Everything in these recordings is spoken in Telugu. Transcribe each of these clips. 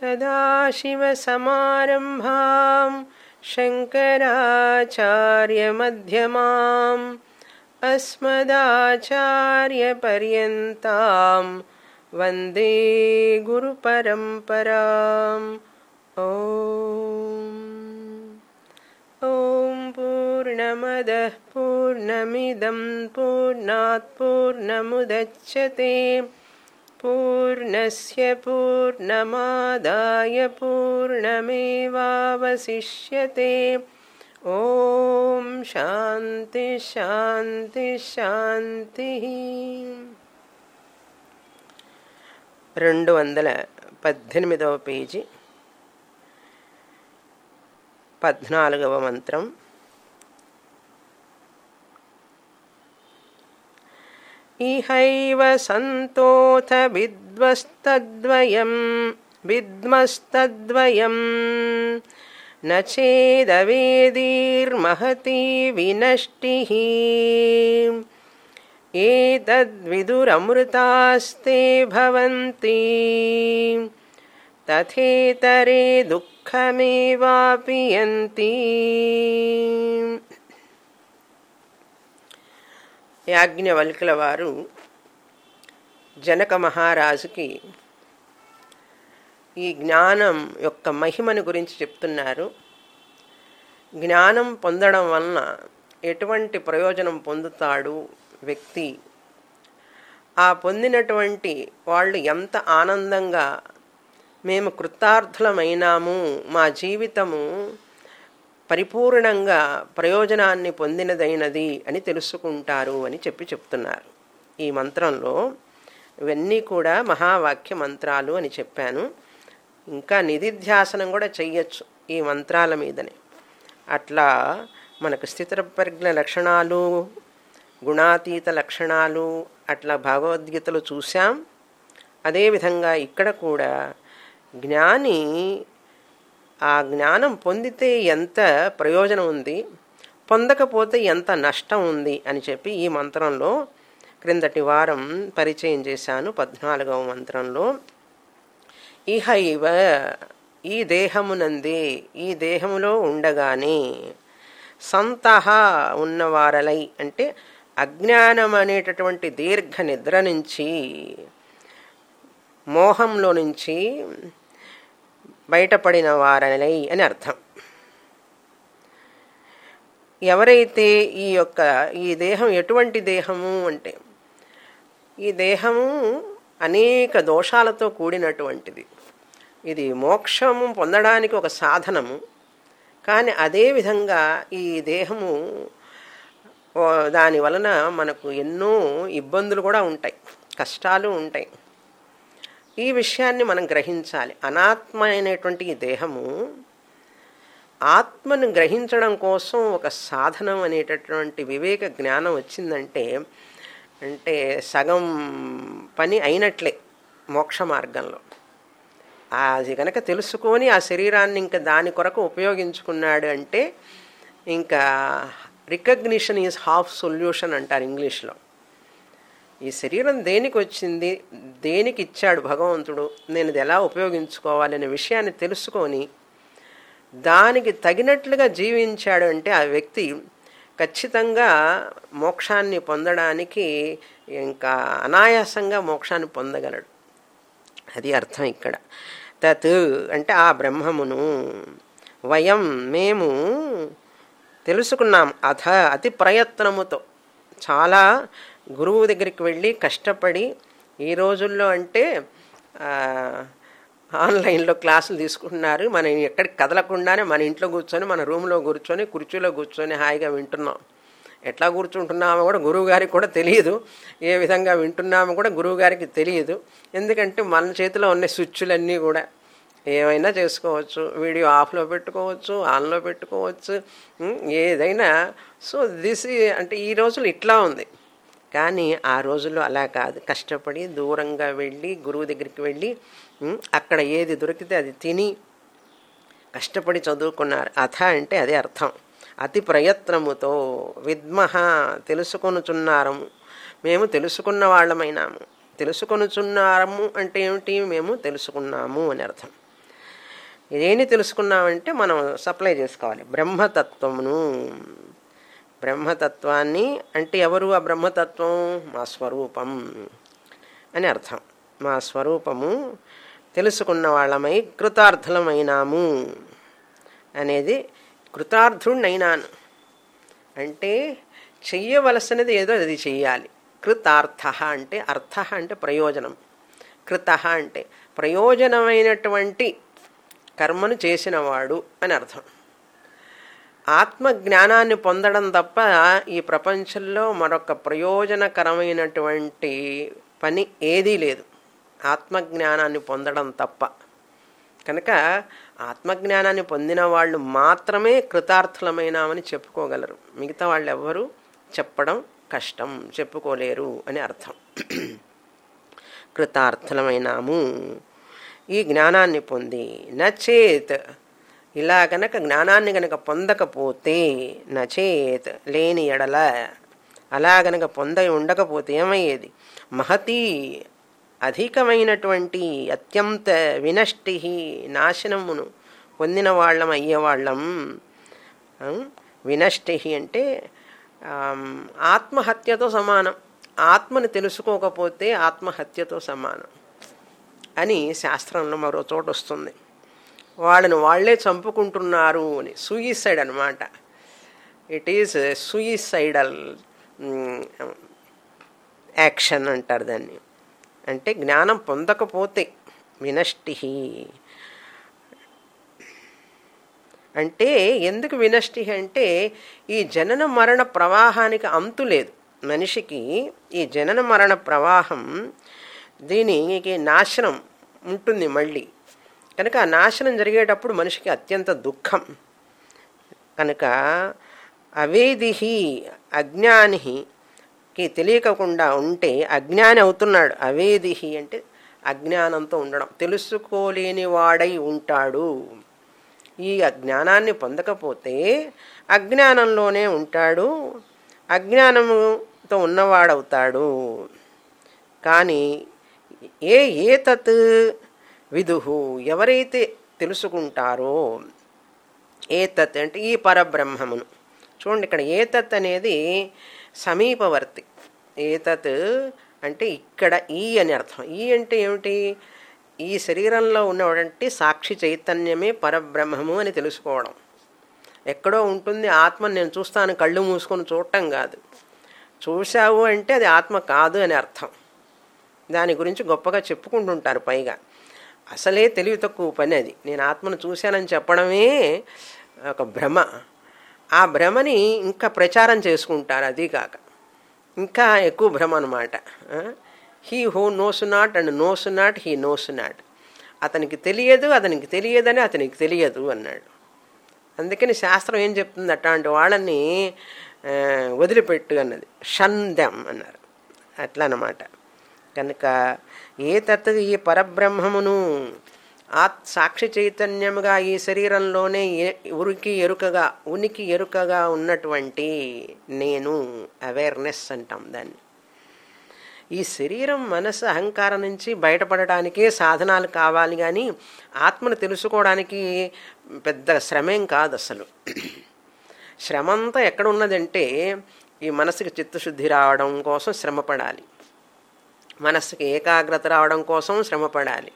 सदाशिवसमारम्भां शङ्कराचार्यमध्यमाम् अस्मदाचार्यपर्यन्तां वन्दे गुरुपरम्पराम् ॐ ॐ पूर्णमदः पूर्णमिदं पूर्णात् पूर्णमुदच्छते पूर्णस्य पूर्णमादाय पूर्णमेवावशिष्यते ॐ शान्ति शान्ति శాంతిః రెండు వందల పద్దెనిమిదవ పేజీ పద్నాలుగవ మంత్రం ఇహైవ సంతోథ విద్వస్తద్వయం విద్మస్తద్వయం నచేదవేదీర్మహతి వినష్టిः ఏతద్విదురమృతాస్తే భవంతి తథేతరే దుఃఖమేవాపి యంతి యాజ్ఞవల్కుల వారు జనక మహారాజుకి ఈ జ్ఞానం యొక్క మహిమను గురించి చెప్తున్నారు జ్ఞానం పొందడం వలన ఎటువంటి ప్రయోజనం పొందుతాడు వ్యక్తి ఆ పొందినటువంటి వాళ్ళు ఎంత ఆనందంగా మేము కృతార్థులమైనాము మా జీవితము పరిపూర్ణంగా ప్రయోజనాన్ని పొందినదైనది అని తెలుసుకుంటారు అని చెప్పి చెప్తున్నారు ఈ మంత్రంలో ఇవన్నీ కూడా మహావాక్య మంత్రాలు అని చెప్పాను ఇంకా నిధిధ్యాసనం కూడా చెయ్యొచ్చు ఈ మంత్రాల మీదనే అట్లా మనకు స్థితప్రజ్ఞ లక్షణాలు గుణాతీత లక్షణాలు అట్లా భగవద్గీతలు చూసాం అదేవిధంగా ఇక్కడ కూడా జ్ఞాని ఆ జ్ఞానం పొందితే ఎంత ప్రయోజనం ఉంది పొందకపోతే ఎంత నష్టం ఉంది అని చెప్పి ఈ మంత్రంలో క్రిందటి వారం పరిచయం చేశాను పద్నాలుగవ మంత్రంలో ఇహ ఇవ ఈ దేహమునందే ఈ దేహములో ఉండగానే సంతహ ఉన్నవారలై అంటే అజ్ఞానం అనేటటువంటి దీర్ఘ నిద్ర నుంచి మోహంలో నుంచి బయటపడిన వారలై అని అర్థం ఎవరైతే ఈ యొక్క ఈ దేహం ఎటువంటి దేహము అంటే ఈ దేహము అనేక దోషాలతో కూడినటువంటిది ఇది మోక్షము పొందడానికి ఒక సాధనము కానీ అదేవిధంగా ఈ దేహము దాని వలన మనకు ఎన్నో ఇబ్బందులు కూడా ఉంటాయి కష్టాలు ఉంటాయి ఈ విషయాన్ని మనం గ్రహించాలి అనాత్మ అయినటువంటి ఈ దేహము ఆత్మను గ్రహించడం కోసం ఒక సాధనం అనేటటువంటి వివేక జ్ఞానం వచ్చిందంటే అంటే సగం పని అయినట్లే మోక్ష మార్గంలో అది కనుక తెలుసుకొని ఆ శరీరాన్ని ఇంకా దాని కొరకు ఉపయోగించుకున్నాడు అంటే ఇంకా రికగ్నిషన్ ఈజ్ హాఫ్ సొల్యూషన్ అంటారు ఇంగ్లీష్లో ఈ శరీరం దేనికి వచ్చింది దేనికి ఇచ్చాడు భగవంతుడు నేను ఇది ఎలా ఉపయోగించుకోవాలనే విషయాన్ని తెలుసుకొని దానికి తగినట్లుగా జీవించాడు అంటే ఆ వ్యక్తి ఖచ్చితంగా మోక్షాన్ని పొందడానికి ఇంకా అనాయాసంగా మోక్షాన్ని పొందగలడు అది అర్థం ఇక్కడ తత్ అంటే ఆ బ్రహ్మమును వయం మేము తెలుసుకున్నాం అథ అతి ప్రయత్నముతో చాలా గురువు దగ్గరికి వెళ్ళి కష్టపడి ఈ రోజుల్లో అంటే ఆన్లైన్లో క్లాసులు తీసుకుంటున్నారు మనం ఎక్కడికి కదలకుండానే మన ఇంట్లో కూర్చొని మన రూమ్లో కూర్చొని కుర్చీలో కూర్చొని హాయిగా వింటున్నాం ఎట్లా కూర్చుంటున్నామో కూడా గురువు గారికి కూడా తెలియదు ఏ విధంగా వింటున్నామో కూడా గురువు గారికి తెలియదు ఎందుకంటే మన చేతిలో ఉన్న స్విచ్లన్నీ కూడా ఏమైనా చేసుకోవచ్చు వీడియో ఆఫ్లో పెట్టుకోవచ్చు ఆన్లో పెట్టుకోవచ్చు ఏదైనా సో దిస్ అంటే ఈ రోజులు ఇట్లా ఉంది కానీ ఆ రోజుల్లో అలా కాదు కష్టపడి దూరంగా వెళ్ళి గురువు దగ్గరికి వెళ్ళి అక్కడ ఏది దొరికితే అది తిని కష్టపడి చదువుకున్నారు అథ అంటే అదే అర్థం అతి ప్రయత్నముతో విద్మహ తెలుసుకొనుచున్నారము మేము తెలుసుకున్న వాళ్ళమైనాము తెలుసుకొనుచున్నారము అంటే ఏమిటి మేము తెలుసుకున్నాము అని అర్థం ఇదేంటి తెలుసుకున్నామంటే మనం సప్లై చేసుకోవాలి బ్రహ్మతత్వమును బ్రహ్మతత్వాన్ని అంటే ఎవరు ఆ బ్రహ్మతత్వం మా స్వరూపం అని అర్థం మా స్వరూపము తెలుసుకున్న వాళ్ళమై కృతార్థులమైనాము అనేది కృతార్థుడినైనాను అంటే చెయ్యవలసినది ఏదో అది చెయ్యాలి కృతార్థ అంటే అర్థ అంటే ప్రయోజనం కృత అంటే ప్రయోజనమైనటువంటి కర్మను చేసినవాడు అని అర్థం ఆత్మ జ్ఞానాన్ని పొందడం తప్ప ఈ ప్రపంచంలో మరొక ప్రయోజనకరమైనటువంటి పని ఏదీ లేదు ఆత్మజ్ఞానాన్ని పొందడం తప్ప కనుక ఆత్మజ్ఞానాన్ని పొందిన వాళ్ళు మాత్రమే కృతార్థులమైనామని చెప్పుకోగలరు మిగతా వాళ్ళు ఎవ్వరూ చెప్పడం కష్టం చెప్పుకోలేరు అని అర్థం కృతార్థులమైనాము ఈ జ్ఞానాన్ని పొంది నచేత్ ఇలా గనక జ్ఞానాన్ని గనక పొందకపోతే నచేత్ లేని ఎడల అలా గనక పొంద ఉండకపోతే ఏమయ్యేది మహతీ అధికమైనటువంటి అత్యంత వినష్టి నాశనమును పొందిన వాళ్ళం అయ్యేవాళ్ళం వినష్టి అంటే ఆత్మహత్యతో సమానం ఆత్మని తెలుసుకోకపోతే ఆత్మహత్యతో సమానం అని శాస్త్రంలో మరో చోట వస్తుంది వాళ్ళని వాళ్లే చంపుకుంటున్నారు అని సూయిసైడ్ అనమాట ఇట్ ఈస్ సూయిసైడల్ యాక్షన్ అంటారు దాన్ని అంటే జ్ఞానం పొందకపోతే వినష్టి అంటే ఎందుకు వినష్టి అంటే ఈ జనన మరణ ప్రవాహానికి అంతు లేదు మనిషికి ఈ జనన మరణ ప్రవాహం దీనికి నాశనం ఉంటుంది మళ్ళీ కనుక ఆ నాశనం జరిగేటప్పుడు మనిషికి అత్యంత దుఃఖం కనుక అవేది అజ్ఞానికి తెలియకుండా ఉంటే అజ్ఞాని అవుతున్నాడు అవేది అంటే అజ్ఞానంతో ఉండడం తెలుసుకోలేని వాడై ఉంటాడు ఈ అజ్ఞానాన్ని పొందకపోతే అజ్ఞానంలోనే ఉంటాడు అజ్ఞానముతో ఉన్నవాడవుతాడు కానీ ఏ ఏ తత్ విదుహు ఎవరైతే తెలుసుకుంటారో ఏతత్ అంటే ఈ పరబ్రహ్మమును చూడండి ఇక్కడ ఏతత్ అనేది సమీపవర్తి ఏతత్ అంటే ఇక్కడ ఈ అని అర్థం ఈ అంటే ఏమిటి ఈ శరీరంలో ఉన్నటువంటి సాక్షి చైతన్యమే పరబ్రహ్మము అని తెలుసుకోవడం ఎక్కడో ఉంటుంది ఆత్మని నేను చూస్తాను కళ్ళు మూసుకొని చూడటం కాదు చూశావు అంటే అది ఆత్మ కాదు అని అర్థం దాని గురించి గొప్పగా చెప్పుకుంటుంటారు పైగా అసలే తెలివి తక్కువ పని అది నేను ఆత్మను చూశానని చెప్పడమే ఒక భ్రమ ఆ భ్రమని ఇంకా ప్రచారం చేసుకుంటారు అది కాక ఇంకా ఎక్కువ భ్రమ అనమాట he who knows not and knows not he knows not అతనికి తెలియదు అతనికి తెలియదని అతనికి తెలియదు అన్నాడు అందుకని శాస్త్రం ఏం చెప్తుంది అట్లాంటి వాళ్ళని వదిలిపెట్టు అన్నది షందం అన్నారు అట్లా అన్నమాట కనుక ఏ తత్ ఈ పరబ్రహ్మమును ఆత్ సాక్షి చైతన్యముగా ఈ శరీరంలోనే ఉరికి ఎరుకగా ఉనికి ఎరుకగా ఉన్నటువంటి నేను అవేర్నెస్ అంటాం దాన్ని ఈ శరీరం మనసు అహంకారం నుంచి బయటపడటానికే సాధనాలు కావాలి కానీ ఆత్మను తెలుసుకోవడానికి పెద్ద శ్రమేం కాదు అసలు శ్రమ అంతా ఎక్కడ ఉన్నదంటే ఈ మనసుకి చిత్తశుద్ధి రావడం కోసం శ్రమపడాలి మనస్సుకి ఏకాగ్రత రావడం కోసం శ్రమపడాలి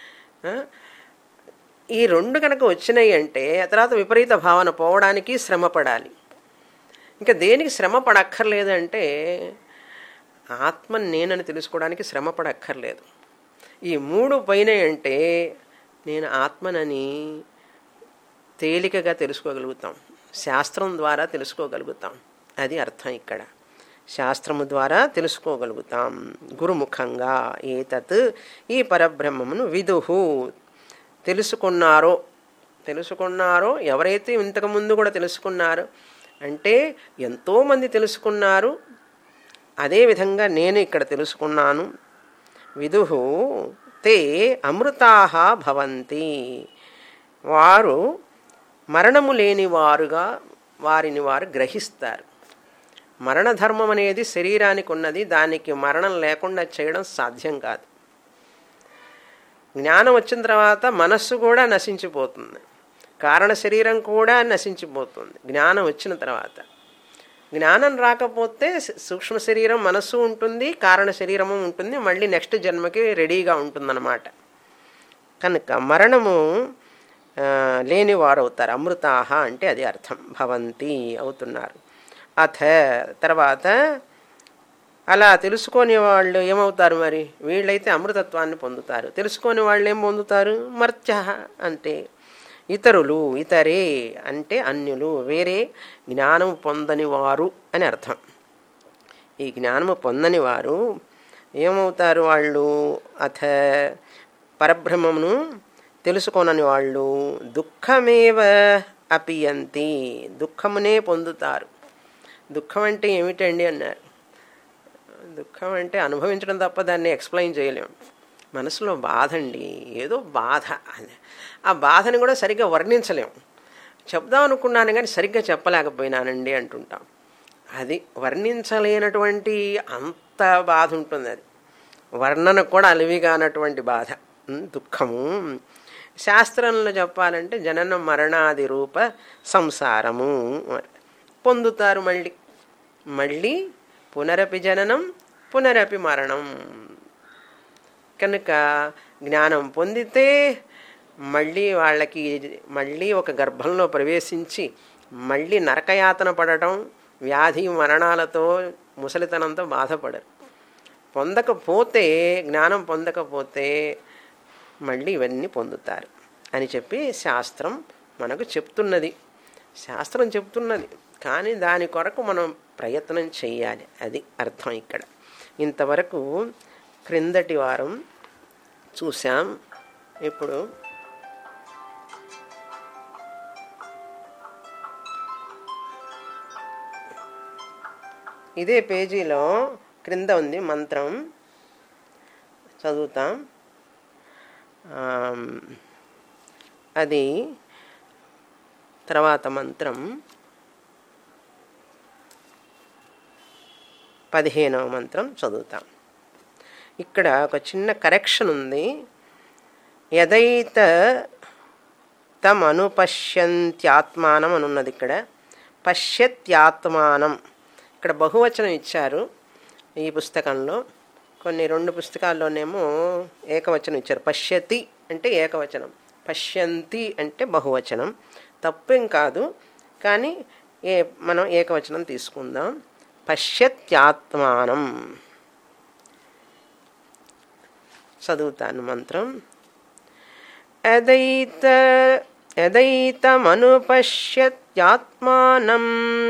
ఈ రెండు కనుక వచ్చినాయి అంటే తర్వాత విపరీత భావన పోవడానికి శ్రమపడాలి ఇంకా దేనికి శ్రమ పడక్కర్లేదంటే ఆత్మని నేనని తెలుసుకోవడానికి శ్రమ పడక్కర్లేదు ఈ మూడు పైన అంటే నేను ఆత్మనని తేలికగా తెలుసుకోగలుగుతాం శాస్త్రం ద్వారా తెలుసుకోగలుగుతాం అది అర్థం ఇక్కడ శాస్త్రము ద్వారా తెలుసుకోగలుగుతాం గురుముఖంగా ఏతత్ ఈ పరబ్రహ్మమును విదుహు తెలుసుకున్నారో తెలుసుకున్నారో ఎవరైతే ఇంతకుముందు కూడా తెలుసుకున్నారో అంటే ఎంతోమంది తెలుసుకున్నారు అదేవిధంగా నేను ఇక్కడ తెలుసుకున్నాను విదుహు తే అమృతాహ భవంతి వారు మరణము లేని వారుగా వారిని వారు గ్రహిస్తారు మరణధర్మం అనేది శరీరానికి ఉన్నది దానికి మరణం లేకుండా చేయడం సాధ్యం కాదు జ్ఞానం వచ్చిన తర్వాత మనస్సు కూడా నశించిపోతుంది కారణ శరీరం కూడా నశించిపోతుంది జ్ఞానం వచ్చిన తర్వాత జ్ఞానం రాకపోతే సూక్ష్మ శరీరం మనస్సు ఉంటుంది కారణ శరీరము ఉంటుంది మళ్ళీ నెక్స్ట్ జన్మకి రెడీగా ఉంటుందన్నమాట కనుక మరణము లేని వారు అవుతారు అమృతాహ అంటే అది అర్థం భవంతి అవుతున్నారు అథ తర్వాత అలా తెలుసుకొని వాళ్ళు ఏమవుతారు మరి వీళ్ళైతే అమృతత్వాన్ని పొందుతారు తెలుసుకొని వాళ్ళు ఏం పొందుతారు మర్త్య అంటే ఇతరులు ఇతరే అంటే అన్యులు వేరే జ్ఞానం పొందని వారు అని అర్థం ఈ జ్ఞానము పొందని వారు ఏమవుతారు వాళ్ళు అథ పరబ్రహ్మమును తెలుసుకొనని వాళ్ళు దుఃఖమేవ అపియంతి దుఃఖమునే పొందుతారు దుఃఖం అంటే ఏమిటండి అన్నారు దుఃఖం అంటే అనుభవించడం తప్ప దాన్ని ఎక్స్ప్లెయిన్ చేయలేము మనసులో బాధ అండి ఏదో బాధ ఆ బాధని కూడా సరిగ్గా వర్ణించలేము చెప్దాం అనుకున్నాను కానీ సరిగ్గా చెప్పలేకపోయినానండి అంటుంటాం అది వర్ణించలేనటువంటి అంత బాధ ఉంటుంది అది వర్ణన కూడా అలివిగానటువంటి బాధ దుఃఖము శాస్త్రంలో చెప్పాలంటే జనన మరణాది రూప సంసారము పొందుతారు మళ్ళీ మళ్ళీ పునరపి జననం పునరపి మరణం కనుక జ్ఞానం పొందితే మళ్ళీ వాళ్ళకి మళ్ళీ ఒక గర్భంలో ప్రవేశించి మళ్ళీ నరకయాతన పడటం వ్యాధి మరణాలతో ముసలితనంతో బాధపడరు పొందకపోతే జ్ఞానం పొందకపోతే మళ్ళీ ఇవన్నీ పొందుతారు అని చెప్పి శాస్త్రం మనకు చెప్తున్నది శాస్త్రం చెప్తున్నది కానీ దాని కొరకు మనం ప్రయత్నం చేయాలి అది అర్థం ఇక్కడ ఇంతవరకు క్రిందటి వారం చూసాం ఇప్పుడు ఇదే పేజీలో క్రింద ఉంది మంత్రం చదువుతాం అది తర్వాత మంత్రం పదిహేనవ మంత్రం చదువుతాం ఇక్కడ ఒక చిన్న కరెక్షన్ ఉంది యదైత తమనుపశ్యంత్యాత్మానం అని ఉన్నది ఇక్కడ పశ్యత్యాత్మానం ఇక్కడ బహువచనం ఇచ్చారు ఈ పుస్తకంలో కొన్ని రెండు పుస్తకాల్లోనేమో ఏకవచనం ఇచ్చారు పశ్యతి అంటే ఏకవచనం పశ్యంతి అంటే బహువచనం తప్పేం కాదు కానీ ఏ మనం ఏకవచనం తీసుకుందాం పశ్యత్యాత్మానం చదువుతాను మంత్రం యదైత యదైతమనుపశ్యత్యాత్మానం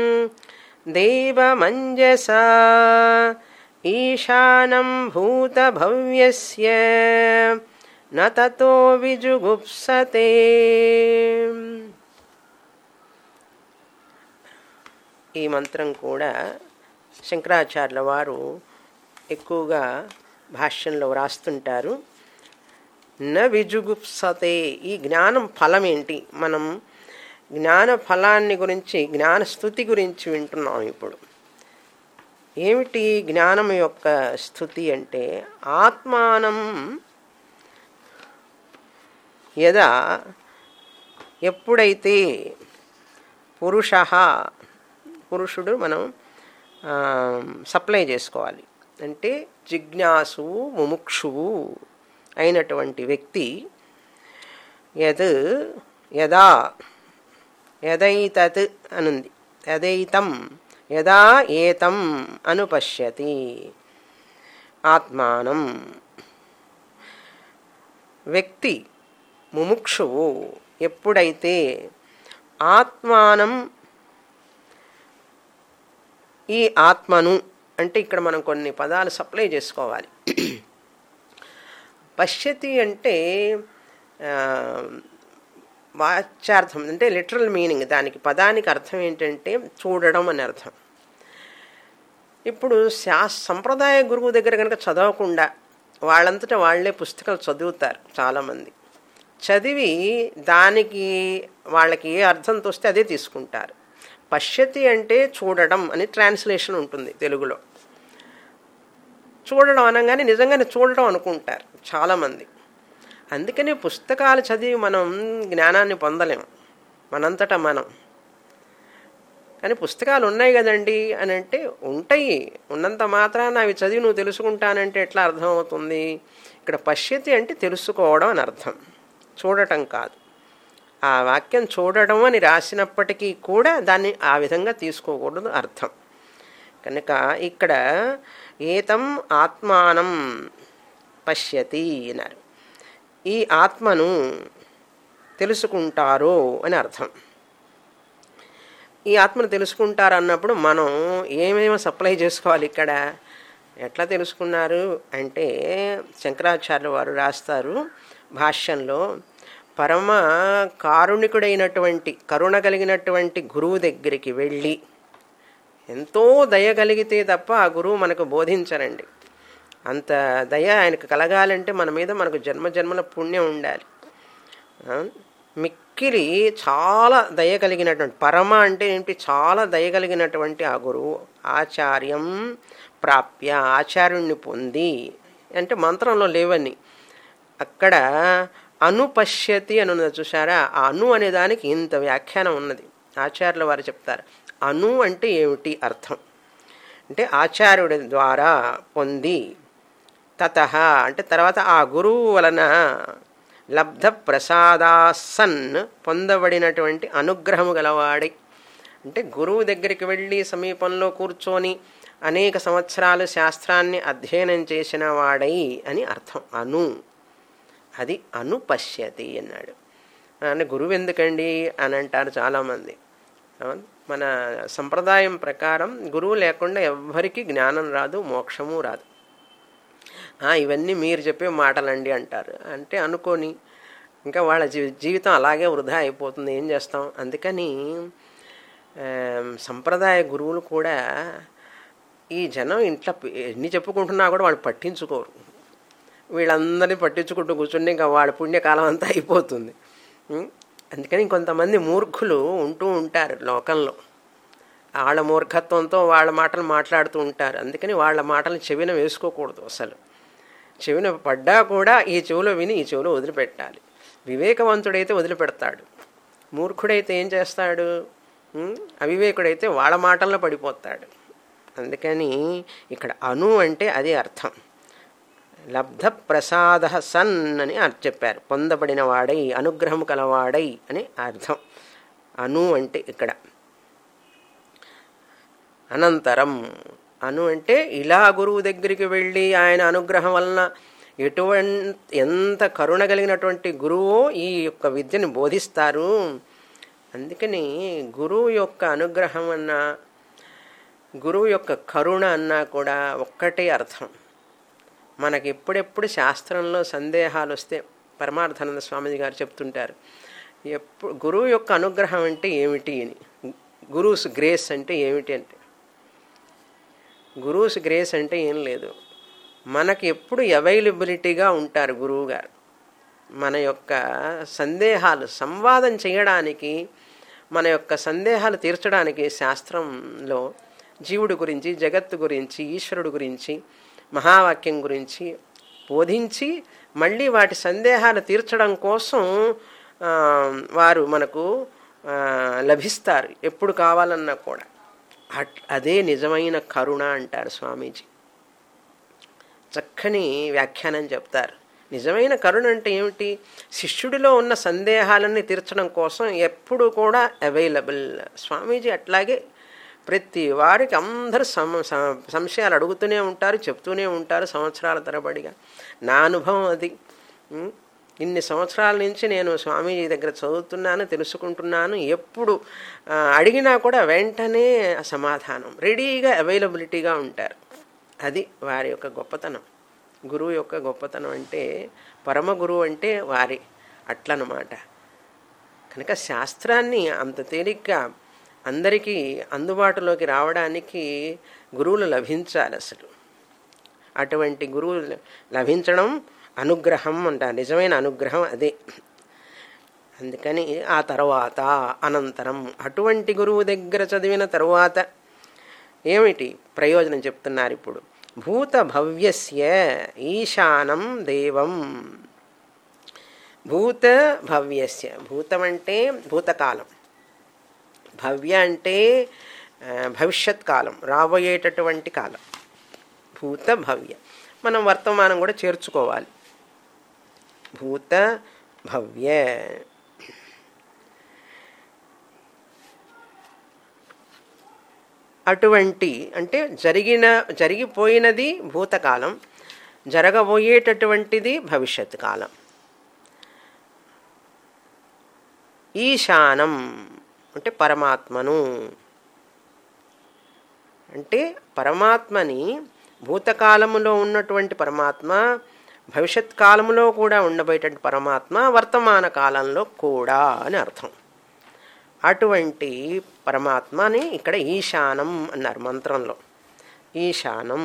దేవమంజసా ఈశానం భూతభవ్యస్య న తతో విజుగుప్సతే ఈ మంత్రం కూడా శంకరాచార్యుల వారు ఎక్కువగా భాష్యంలో వ్రాస్తుంటారు న విజుగుప్సతే ఈ జ్ఞానం ఫలం ఏంటి మనం జ్ఞాన ఫలాన్ని గురించి జ్ఞాన స్థుతి గురించి వింటున్నాం ఇప్పుడు ఏమిటి జ్ఞానం యొక్క స్థుతి అంటే ఆత్మానం యదా ఎప్పుడైతే పురుష పురుషుడు మనం సప్లై చేసుకోవాలి అంటే జిజ్ఞాసువు ముముక్షువు అయినటువంటి వ్యక్తి యద్ యదా యదైతత్ అనుంది యదైతం యదా ఏతం అనుపశ్యతి ఆత్మానం వ్యక్తి ముముక్షువు ఎప్పుడైతే ఆత్మానం ఈ ఆత్మను అంటే ఇక్కడ మనం కొన్ని పదాలు సప్లై చేసుకోవాలి పశ్యతి అంటే వాచ్యార్థం అంటే లిటరల్ మీనింగ్ దానికి పదానికి అర్థం ఏంటంటే చూడడం అని అర్థం ఇప్పుడు శాస్ సంప్రదాయ గురువు దగ్గర కనుక చదవకుండా వాళ్ళంతటా వాళ్లే పుస్తకాలు చదువుతారు చాలామంది చదివి దానికి వాళ్ళకి ఏ అర్థం తోస్తే అదే తీసుకుంటారు పశ్యతి అంటే చూడడం అని ట్రాన్స్లేషన్ ఉంటుంది తెలుగులో చూడడం అనగానే నిజంగానే చూడడం అనుకుంటారు చాలామంది అందుకని పుస్తకాలు చదివి మనం జ్ఞానాన్ని పొందలేం మనంతటా మనం కానీ పుస్తకాలు ఉన్నాయి కదండి అని అంటే ఉంటాయి ఉన్నంత మాత్రాన అవి చదివి నువ్వు తెలుసుకుంటానంటే ఎట్లా అర్థమవుతుంది ఇక్కడ పశ్యతి అంటే తెలుసుకోవడం అని అర్థం చూడటం కాదు ఆ వాక్యం చూడడం అని రాసినప్పటికీ కూడా దాన్ని ఆ విధంగా తీసుకోకూడదు అర్థం కనుక ఇక్కడ ఏతం ఆత్మానం పశ్యతి అన్నారు ఈ ఆత్మను తెలుసుకుంటారో అని అర్థం ఈ ఆత్మను తెలుసుకుంటారు అన్నప్పుడు మనం ఏమేమో సప్లై చేసుకోవాలి ఇక్కడ ఎట్లా తెలుసుకున్నారు అంటే శంకరాచార్యులు వారు రాస్తారు భాష్యంలో పరమ కారుణికుడైనటువంటి కరుణ కలిగినటువంటి గురువు దగ్గరికి వెళ్ళి ఎంతో దయ కలిగితే తప్ప ఆ గురువు మనకు బోధించరండి అంత దయ ఆయనకు కలగాలంటే మన మీద మనకు జన్మ జన్మల పుణ్యం ఉండాలి ఆ? మిక్కిలి చాలా దయ కలిగినటువంటి పరమ అంటే ఏంటి చాలా దయ కలిగినటువంటి ఆ గురువు ఆచార్యం ప్రాప్య ఆచార్యుణ్ణి పొంది అంటే మంత్రంలో లేవని అక్కడ అనుపశ్యతి అని ఉన్నది చూసారా ఆ అను అనే దానికి ఇంత వ్యాఖ్యానం ఉన్నది ఆచార్యుల వారు చెప్తారు అను అంటే ఏమిటి అర్థం అంటే ఆచార్యుడి ద్వారా పొంది తత అంటే తర్వాత ఆ గురువు వలన లబ్ధ ప్రసాదాసన్ పొందబడినటువంటి అనుగ్రహము గలవాడి అంటే గురువు దగ్గరికి వెళ్ళి సమీపంలో కూర్చొని అనేక సంవత్సరాలు శాస్త్రాన్ని అధ్యయనం చేసిన వాడై అని అర్థం అను అది అనుపశ్యతి అన్నాడు అంటే గురువు ఎందుకండి అని అంటారు చాలామంది అవును? మన సంప్రదాయం ప్రకారం గురువు లేకుండా ఎవ్వరికీ జ్ఞానం రాదు మోక్షము రాదు "ఆ, ఇవన్నీ మీరు చెప్పే మాటలండి అంటారు అంటే అనుకొని ఇంకా వాళ్ళ జీ జీవితం అలాగే వృధా అయిపోతుంది ఏం చేస్తాం అందుకని ఆ, సంప్రదాయ గురువులు కూడా ఈ జనం ఇంట్లో ఎన్ని చెప్పుకుంటున్నా కూడా వాళ్ళు పట్టించుకోరు వీళ్ళందరినీ పట్టించుకుంటూ కూర్చుంటే ఇంకా వాళ్ళ పుణ్యకాలం అంతా అయిపోతుంది ఉం? అందుకని కొంతమంది మూర్ఖులు ఉంటూ ఉంటారు లోకంలో వాళ్ళ మూర్ఖత్వంతో వాళ్ళ మాటలు మాట్లాడుతూ ఉంటారు అందుకని వాళ్ళ మాటలు చెవిన వేసుకోకూడదు అసలు చెవిన పడ్డా కూడా ఈ చెవిలో విని ఈ చెవిలో వదిలిపెట్టాలి వివేకవంతుడైతే వదిలిపెడతాడు మూర్ఖుడైతే ఏం చేస్తాడు ఉం? అవివేకుడైతే వాళ్ళ మాటల్లో పడిపోతాడు అందుకని ఇక్కడ అను అంటే అదే అర్థం లబ్ధ ప్రసాద సన్ అని అర్థం చెప్పారు పొందబడిన వాడై అనుగ్రహం కలవాడై అని అర్థం అను అంటే ఇక్కడ అనంతరం అను అంటే ఇలా గురువు దగ్గరికి వెళ్ళి ఆయన అనుగ్రహం వలన ఎటువంటి ఎంత కరుణ కలిగినటువంటి గురువు ఈ యొక్క విద్యను బోధిస్తారు అందుకని గురువు యొక్క అనుగ్రహం అన్నా గురువు యొక్క కరుణ అన్నా కూడా ఒక్కటే అర్థం మనకి ఎప్పుడెప్పుడు శాస్త్రంలో సందేహాలు వస్తే పరమార్థానంద స్వామిజీ గారు చెప్తుంటారు ఎప్పుడు గురువు యొక్క అనుగ్రహం అంటే ఏమిటి అని గురువుస్ గ్రేస్ అంటే ఏమిటి అంటే గురువుస్ గ్రేస్ అంటే ఏం లేదు మనకి ఎప్పుడు అవైలబిలిటీగా ఉంటారు గురువు గారు మన యొక్క సందేహాలు సంవాదం చేయడానికి మన యొక్క సందేహాలు తీర్చడానికి శాస్త్రంలో జీవుడి గురించి జగత్తు గురించి ఈశ్వరుడు గురించి మహావాక్యం గురించి బోధించి మళ్ళీ వాటి సందేహాలు తీర్చడం కోసం ఆ, వారు మనకు ఆ, లభిస్తారు ఎప్పుడు కావాలన్నా కూడా అట్ అదే నిజమైన కరుణ అంటారు స్వామీజీ చక్కని వ్యాఖ్యానం చెప్తారు నిజమైన కరుణ అంటే ఏమిటి శిష్యుడిలో ఉన్న సందేహాలన్నీ తీర్చడం కోసం ఎప్పుడు కూడా అవైలబుల్ స్వామీజీ అట్లాగే ప్రతి వారికి అందరు సం సం- సంశయాలు అడుగుతూనే ఉంటారు చెప్తూనే ఉంటారు సంవత్సరాల తరబడిగా నా అనుభవం అది ఉం? ఇన్ని సంవత్సరాల నుంచి నేను స్వామీజీ దగ్గర చదువుతున్నాను తెలుసుకుంటున్నాను ఎప్పుడు ఆ, అడిగినా కూడా వెంటనే సమాధానం రెడీగా అవైలబిలిటీగా ఉంటారు అది వారి యొక్క గొప్పతనం గురువు యొక్క గొప్పతనం అంటే పరమ గురువు అంటే వారి అట్లనమాట కనుక శాస్త్రాన్ని అంత తేలిగ్గా అందరికీ అందుబాటులోకి రావడానికి గురువులు లభించాలి అసలు అటువంటి గురువు లభించడం అనుగ్రహం అంటారు నిజమైన అనుగ్రహం అదే అందుకని ఆ తర్వాత అనంతరం అటువంటి గురువు దగ్గర చదివిన తరువాత ఏమిటి ప్రయోజనం చెప్తున్నారు ఇప్పుడు భూత భవ్యస్య ఈశానం దేవం భూత భవ్యస్య భూతం అంటే భూతకాలం భవ్య అంటే ఆ, భవిష్యత్ కాలం రాబోయేటటువంటి కాలం భూత భవ్య మనం వర్తమానం కూడా చేర్చుకోవాలి భూత భవ్య అటువంటి అంటే జరిగిన జరిగిపోయినది భూతకాలం జరగబోయేటటువంటిది భవిష్యత్ కాలం ఈశానం అంటే పరమాత్మను అంటే పరమాత్మని భూతకాలములో ఉన్నటువంటి పరమాత్మ భవిష్యత్ కాలములో కూడా ఉండబోయేటువంటి పరమాత్మ వర్తమాన కాలంలో కూడా అని అర్థం అటువంటి పరమాత్మని ఇక్కడ ఈశానం అన్నారు మంత్రంలో ఈశానం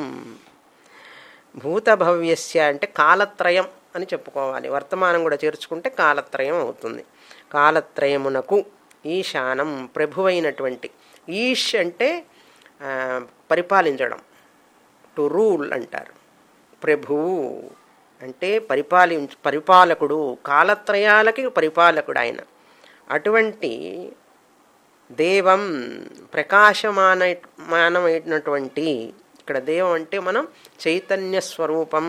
భూతభవ్యస్య అంటే కాలత్రయం అని చెప్పుకోవాలి వర్తమానం కూడా చేర్చుకుంటే కాలత్రయం అవుతుంది కాలత్రయమునకు ఈశానం ప్రభువైనటువంటి ఈష్ అంటే ఆ, పరిపాలించడం టు రూల్ అంటారు ప్రభువు అంటే పరిపాలి పరిపాలకుడు కాలత్రయాలకి పరిపాలకుడు ఆయన అటువంటి దేవం ప్రకాశమాన మానమైనటువంటి ఇక్కడ దేవం అంటే మనం చైతన్య స్వరూపం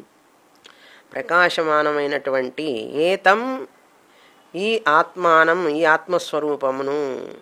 ప్రకాశమానమైనటువంటి ఏతం ఈ ఆత్మానం ఈ ఆత్మస్వరూపమును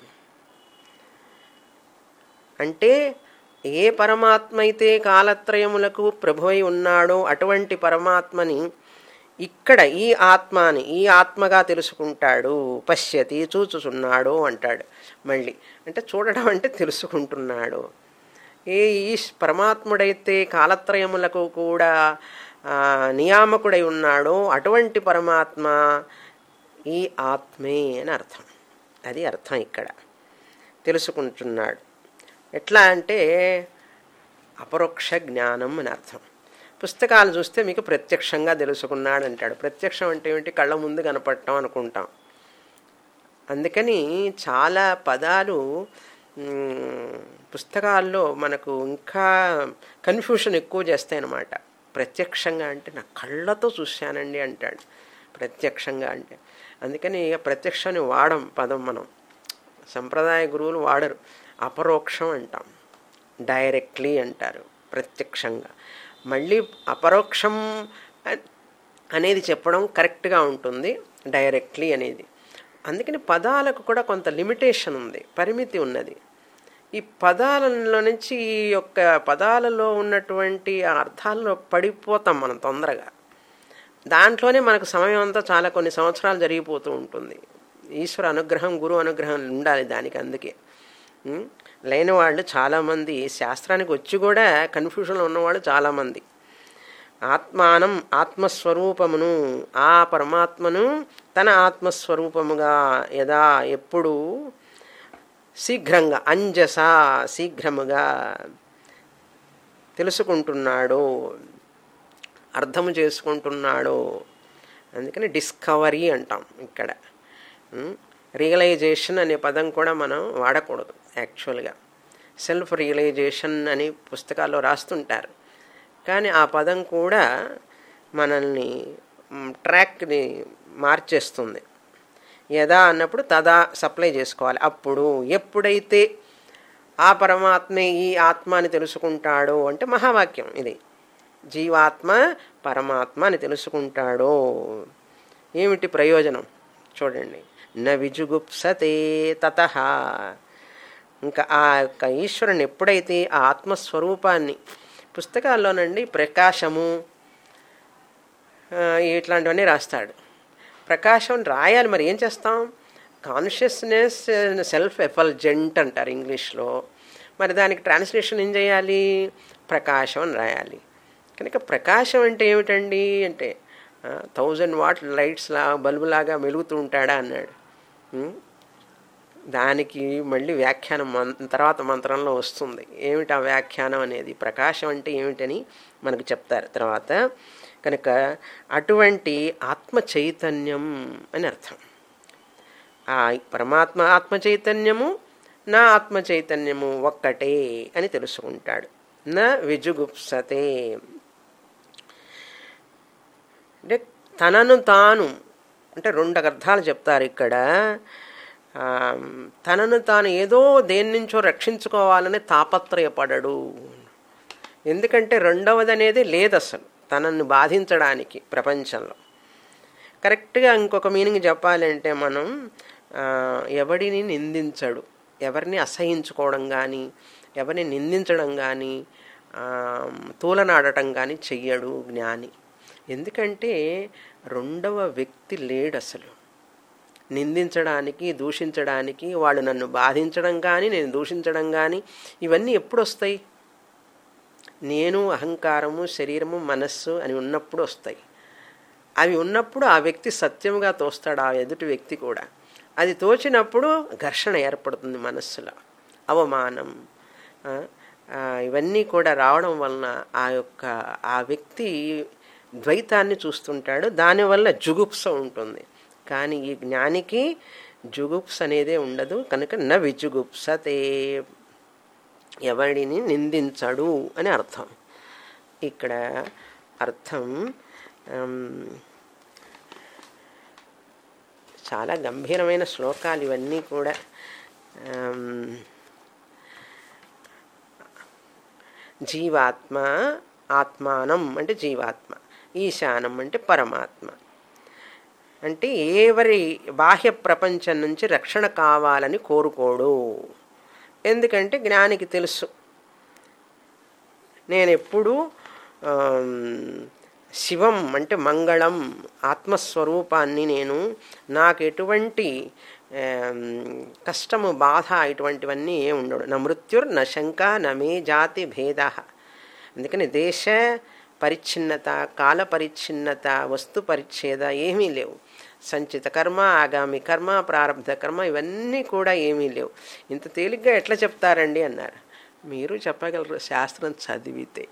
అంటే ఏ పరమాత్మ అయితే కాలత్రయములకు ప్రభువై ఉన్నాడో అటువంటి పరమాత్మని ఇక్కడ ఈ ఆత్మని ఈ ఆత్మగా తెలుసుకుంటాడు పశ్యతి చూచుచున్నాడు అంటాడు మళ్ళీ అంటే చూడడం అంటే తెలుసుకుంటున్నాడు ఏ ఈ పరమాత్ముడైతే కాలత్రయములకు కూడా ఆ, నియామకుడై ఉన్నాడో అటువంటి పరమాత్మ ఈ ఆత్మే అని అర్థం అది అర్థం ఇక్కడ తెలుసుకుంటున్నాడు ఎట్లా అంటే అపరోక్ష జ్ఞానం అని అర్థం పుస్తకాలు చూస్తే మీకు ప్రత్యక్షంగా తెలుసుకున్నాడు అంటాడు ప్రత్యక్షం అంటే ఏమిటి కళ్ళ ముందు కనపడటం అనుకుంటాం అందుకని చాలా పదాలు మ్, పుస్తకాల్లో మనకు ఇంకా కన్ఫ్యూషన్ ఎక్కువ చేస్తాయన్నమాట ప్రత్యక్షంగా అంటే నా కళ్ళతో చూశానండి అంటాడు ప్రత్యక్షంగా అంటే అందుకని ఇక ప్రత్యక్షాన్ని వాడం పదం మనం సంప్రదాయ గురువులు వాడరు అపరోక్షం అంటాం డైరెక్ట్లీ అంటారు ప్రత్యక్షంగా మళ్ళీ అపరోక్షం అ- అనేది చెప్పడం కరెక్ట్గా ఉంటుంది డైరెక్ట్లీ అనేది అందుకని పదాలకు కూడా కొంత లిమిటేషన్ ఉంది పరిమితి ఉన్నది ఈ పదాలలో నుంచి ఈ యొక్క పదాలలో ఉన్నటువంటి ఆ అర్థాల్లో పడిపోతాం మనం తొందరగా దాంట్లోనే మనకు సమయం అంతా చాలా కొన్ని సంవత్సరాలు జరిగిపోతూ ఉంటుంది ఈశ్వర అనుగ్రహం గురు అనుగ్రహం ఉండాలి దానికి అందుకే ఉం? లేని వాళ్ళు చాలామంది శాస్త్రానికి వచ్చి కూడా కన్ఫ్యూషన్లో ఉన్నవాళ్ళు చాలామంది ఆత్మానం ఆత్మస్వరూపమును ఆ పరమాత్మను తన ఆత్మస్వరూపముగా యదా ఎప్పుడు శీఘ్రంగా అంజస శీఘ్రముగా తెలుసుకుంటున్నాడు అర్థము చేసుకుంటున్నాడు అందుకని డిస్కవరీ అంటాం ఇక్కడ రియలైజేషన్ అనే పదం కూడా మనం వాడకూడదు యాక్చువల్గా సెల్ఫ్ రియలైజేషన్ అని పుస్తకాల్లో రాస్తుంటారు కానీ ఆ పదం కూడా మనల్ని మ్, ట్రాక్ని మార్చేస్తుంది యదా అన్నప్పుడు తదా సప్లై చేసుకోవాలి అప్పుడు ఎప్పుడైతే ఆ పరమాత్మే ఈ ఆత్మ అని తెలుసుకుంటాడో అంటే మహావాక్యం ఇది జీవాత్మ పరమాత్మ అని తెలుసుకుంటాడో ఏమిటి ప్రయోజనం చూడండి న విజుగుప్సతే తత ఇంకా ఆ యొక్క ఈశ్వరుని ఎప్పుడైతే ఆ ఆత్మస్వరూపాన్ని పుస్తకాల్లోనండి ప్రకాశము ఆ, ఇట్లాంటివన్నీ రాస్తాడు ప్రకాశం రాయాలి మరి ఏం చేస్తాం కాన్షియస్నెస్ సెల్ఫ్ ఎఫల్జెంట్ అంటారు ఇంగ్లీష్లో మరి దానికి ట్రాన్స్లేషన్ ఏం చేయాలి ప్రకాశం అని రాయాలి కనుక ప్రకాశం అంటే ఏమిటండి అంటే థౌజండ్ వాట్ లైట్స్ లా బల్బు లాగా మెలుగుతూ ఉంటాడా అన్నాడు ఉం? దానికి మళ్ళీ వ్యాఖ్యానం మం- తర్వాత మంత్రంలో వస్తుంది ఏమిటి ఆ వ్యాఖ్యానం అనేది ప్రకాశం అంటే ఏమిటని మనకు చెప్తారు తర్వాత కనుక అటువంటి ఆత్మ చైతన్యం అని అర్థం ఆ పరమాత్మ ఆత్మ చైతన్యము నా ఆత్మ చైతన్యము ఒక్కటే అని తెలుసుకుంటాడు నా విజుగుప్సతే అంటే తనను తాను అంటే రెండు అర్థాలు చెప్తారు ఇక్కడ ఆ, తనను తాను ఏదో దేని నుంచో రక్షించుకోవాలని తాపత్రయపడడు ఎందుకంటే రెండవది అనేది లేదు అసలు తనని బాధించడానికి ప్రపంచంలో కరెక్ట్గా ఇంకొక మీనింగ్ చెప్పాలంటే మనం ఆ, ఎవడిని నిందించడు ఎవరిని అసహించుకోవడం కానీ ఎవరిని నిందించడం కానీ ఆ, తూలనాడటం కానీ చెయ్యడు జ్ఞాని ఎందుకంటే రెండవ వ్యక్తి లేడు అసలు నిందించడానికి దూషించడానికి వాళ్ళు నన్ను బాధించడం కానీ నేను దూషించడం కానీ ఇవన్నీ ఎప్పుడు వస్తాయి నేను అహంకారము శరీరము మనస్సు అని ఉన్నప్పుడు వస్తాయి అవి ఉన్నప్పుడు ఆ వ్యక్తి సత్యముగా తోస్తాడు ఆ ఎదుటి వ్యక్తి కూడా అది తోచినప్పుడు ఘర్షణ ఏర్పడుతుంది మనస్సులో అవమానం ఆ, ఆ, ఇవన్నీ కూడా రావడం వలన ఆ యొక్క ఆ వ్యక్తి ద్వైతాన్ని చూస్తుంటాడు దానివల్ల జుగుప్స ఉంటుంది కానీ ఈ జ్ఞానికి జుగుప్స అనేదే ఉండదు కనుక న విజుగుప్సతే ఎవడిని నిందించడు అని అర్థం ఇక్కడ అర్థం ఆమ్, చాలా గంభీరమైన శ్లోకాలు ఇవన్నీ కూడా ఆమ్, జీవాత్మ ఆత్మానం అంటే జీవాత్మ ఈశానం అంటే పరమాత్మ అంటే ఎవరి బాహ్య ప్రపంచం నుంచి రక్షణ కావాలని కోరుకోడు ఎందుకంటే జ్ఞానికి తెలుసు నేను ఎప్పుడు శివం అంటే మంగళం ఆత్మస్వరూపాన్ని నేను నాకు ఎటువంటి ఆమ్, కష్టము బాధ ఇటువంటివన్నీ ఏమి ఉండడు నా మృత్యుర్ నా శంక నా మే జాతి భేద అందుకని దేశ పరిచ్ఛిన్నత కాల పరిచ్ఛిన్నత వస్తు పరిచ్ఛేద ఏమీ లేవు సంచిత కర్మ ఆగామి కర్మ ప్రారంభ కర్మ ఇవన్నీ కూడా ఏమీ లేవు ఇంత తేలిగ్గా ఎట్లా చెప్తారండి అన్నారు మీరు చెప్పగలరు శాస్త్రం చదివితే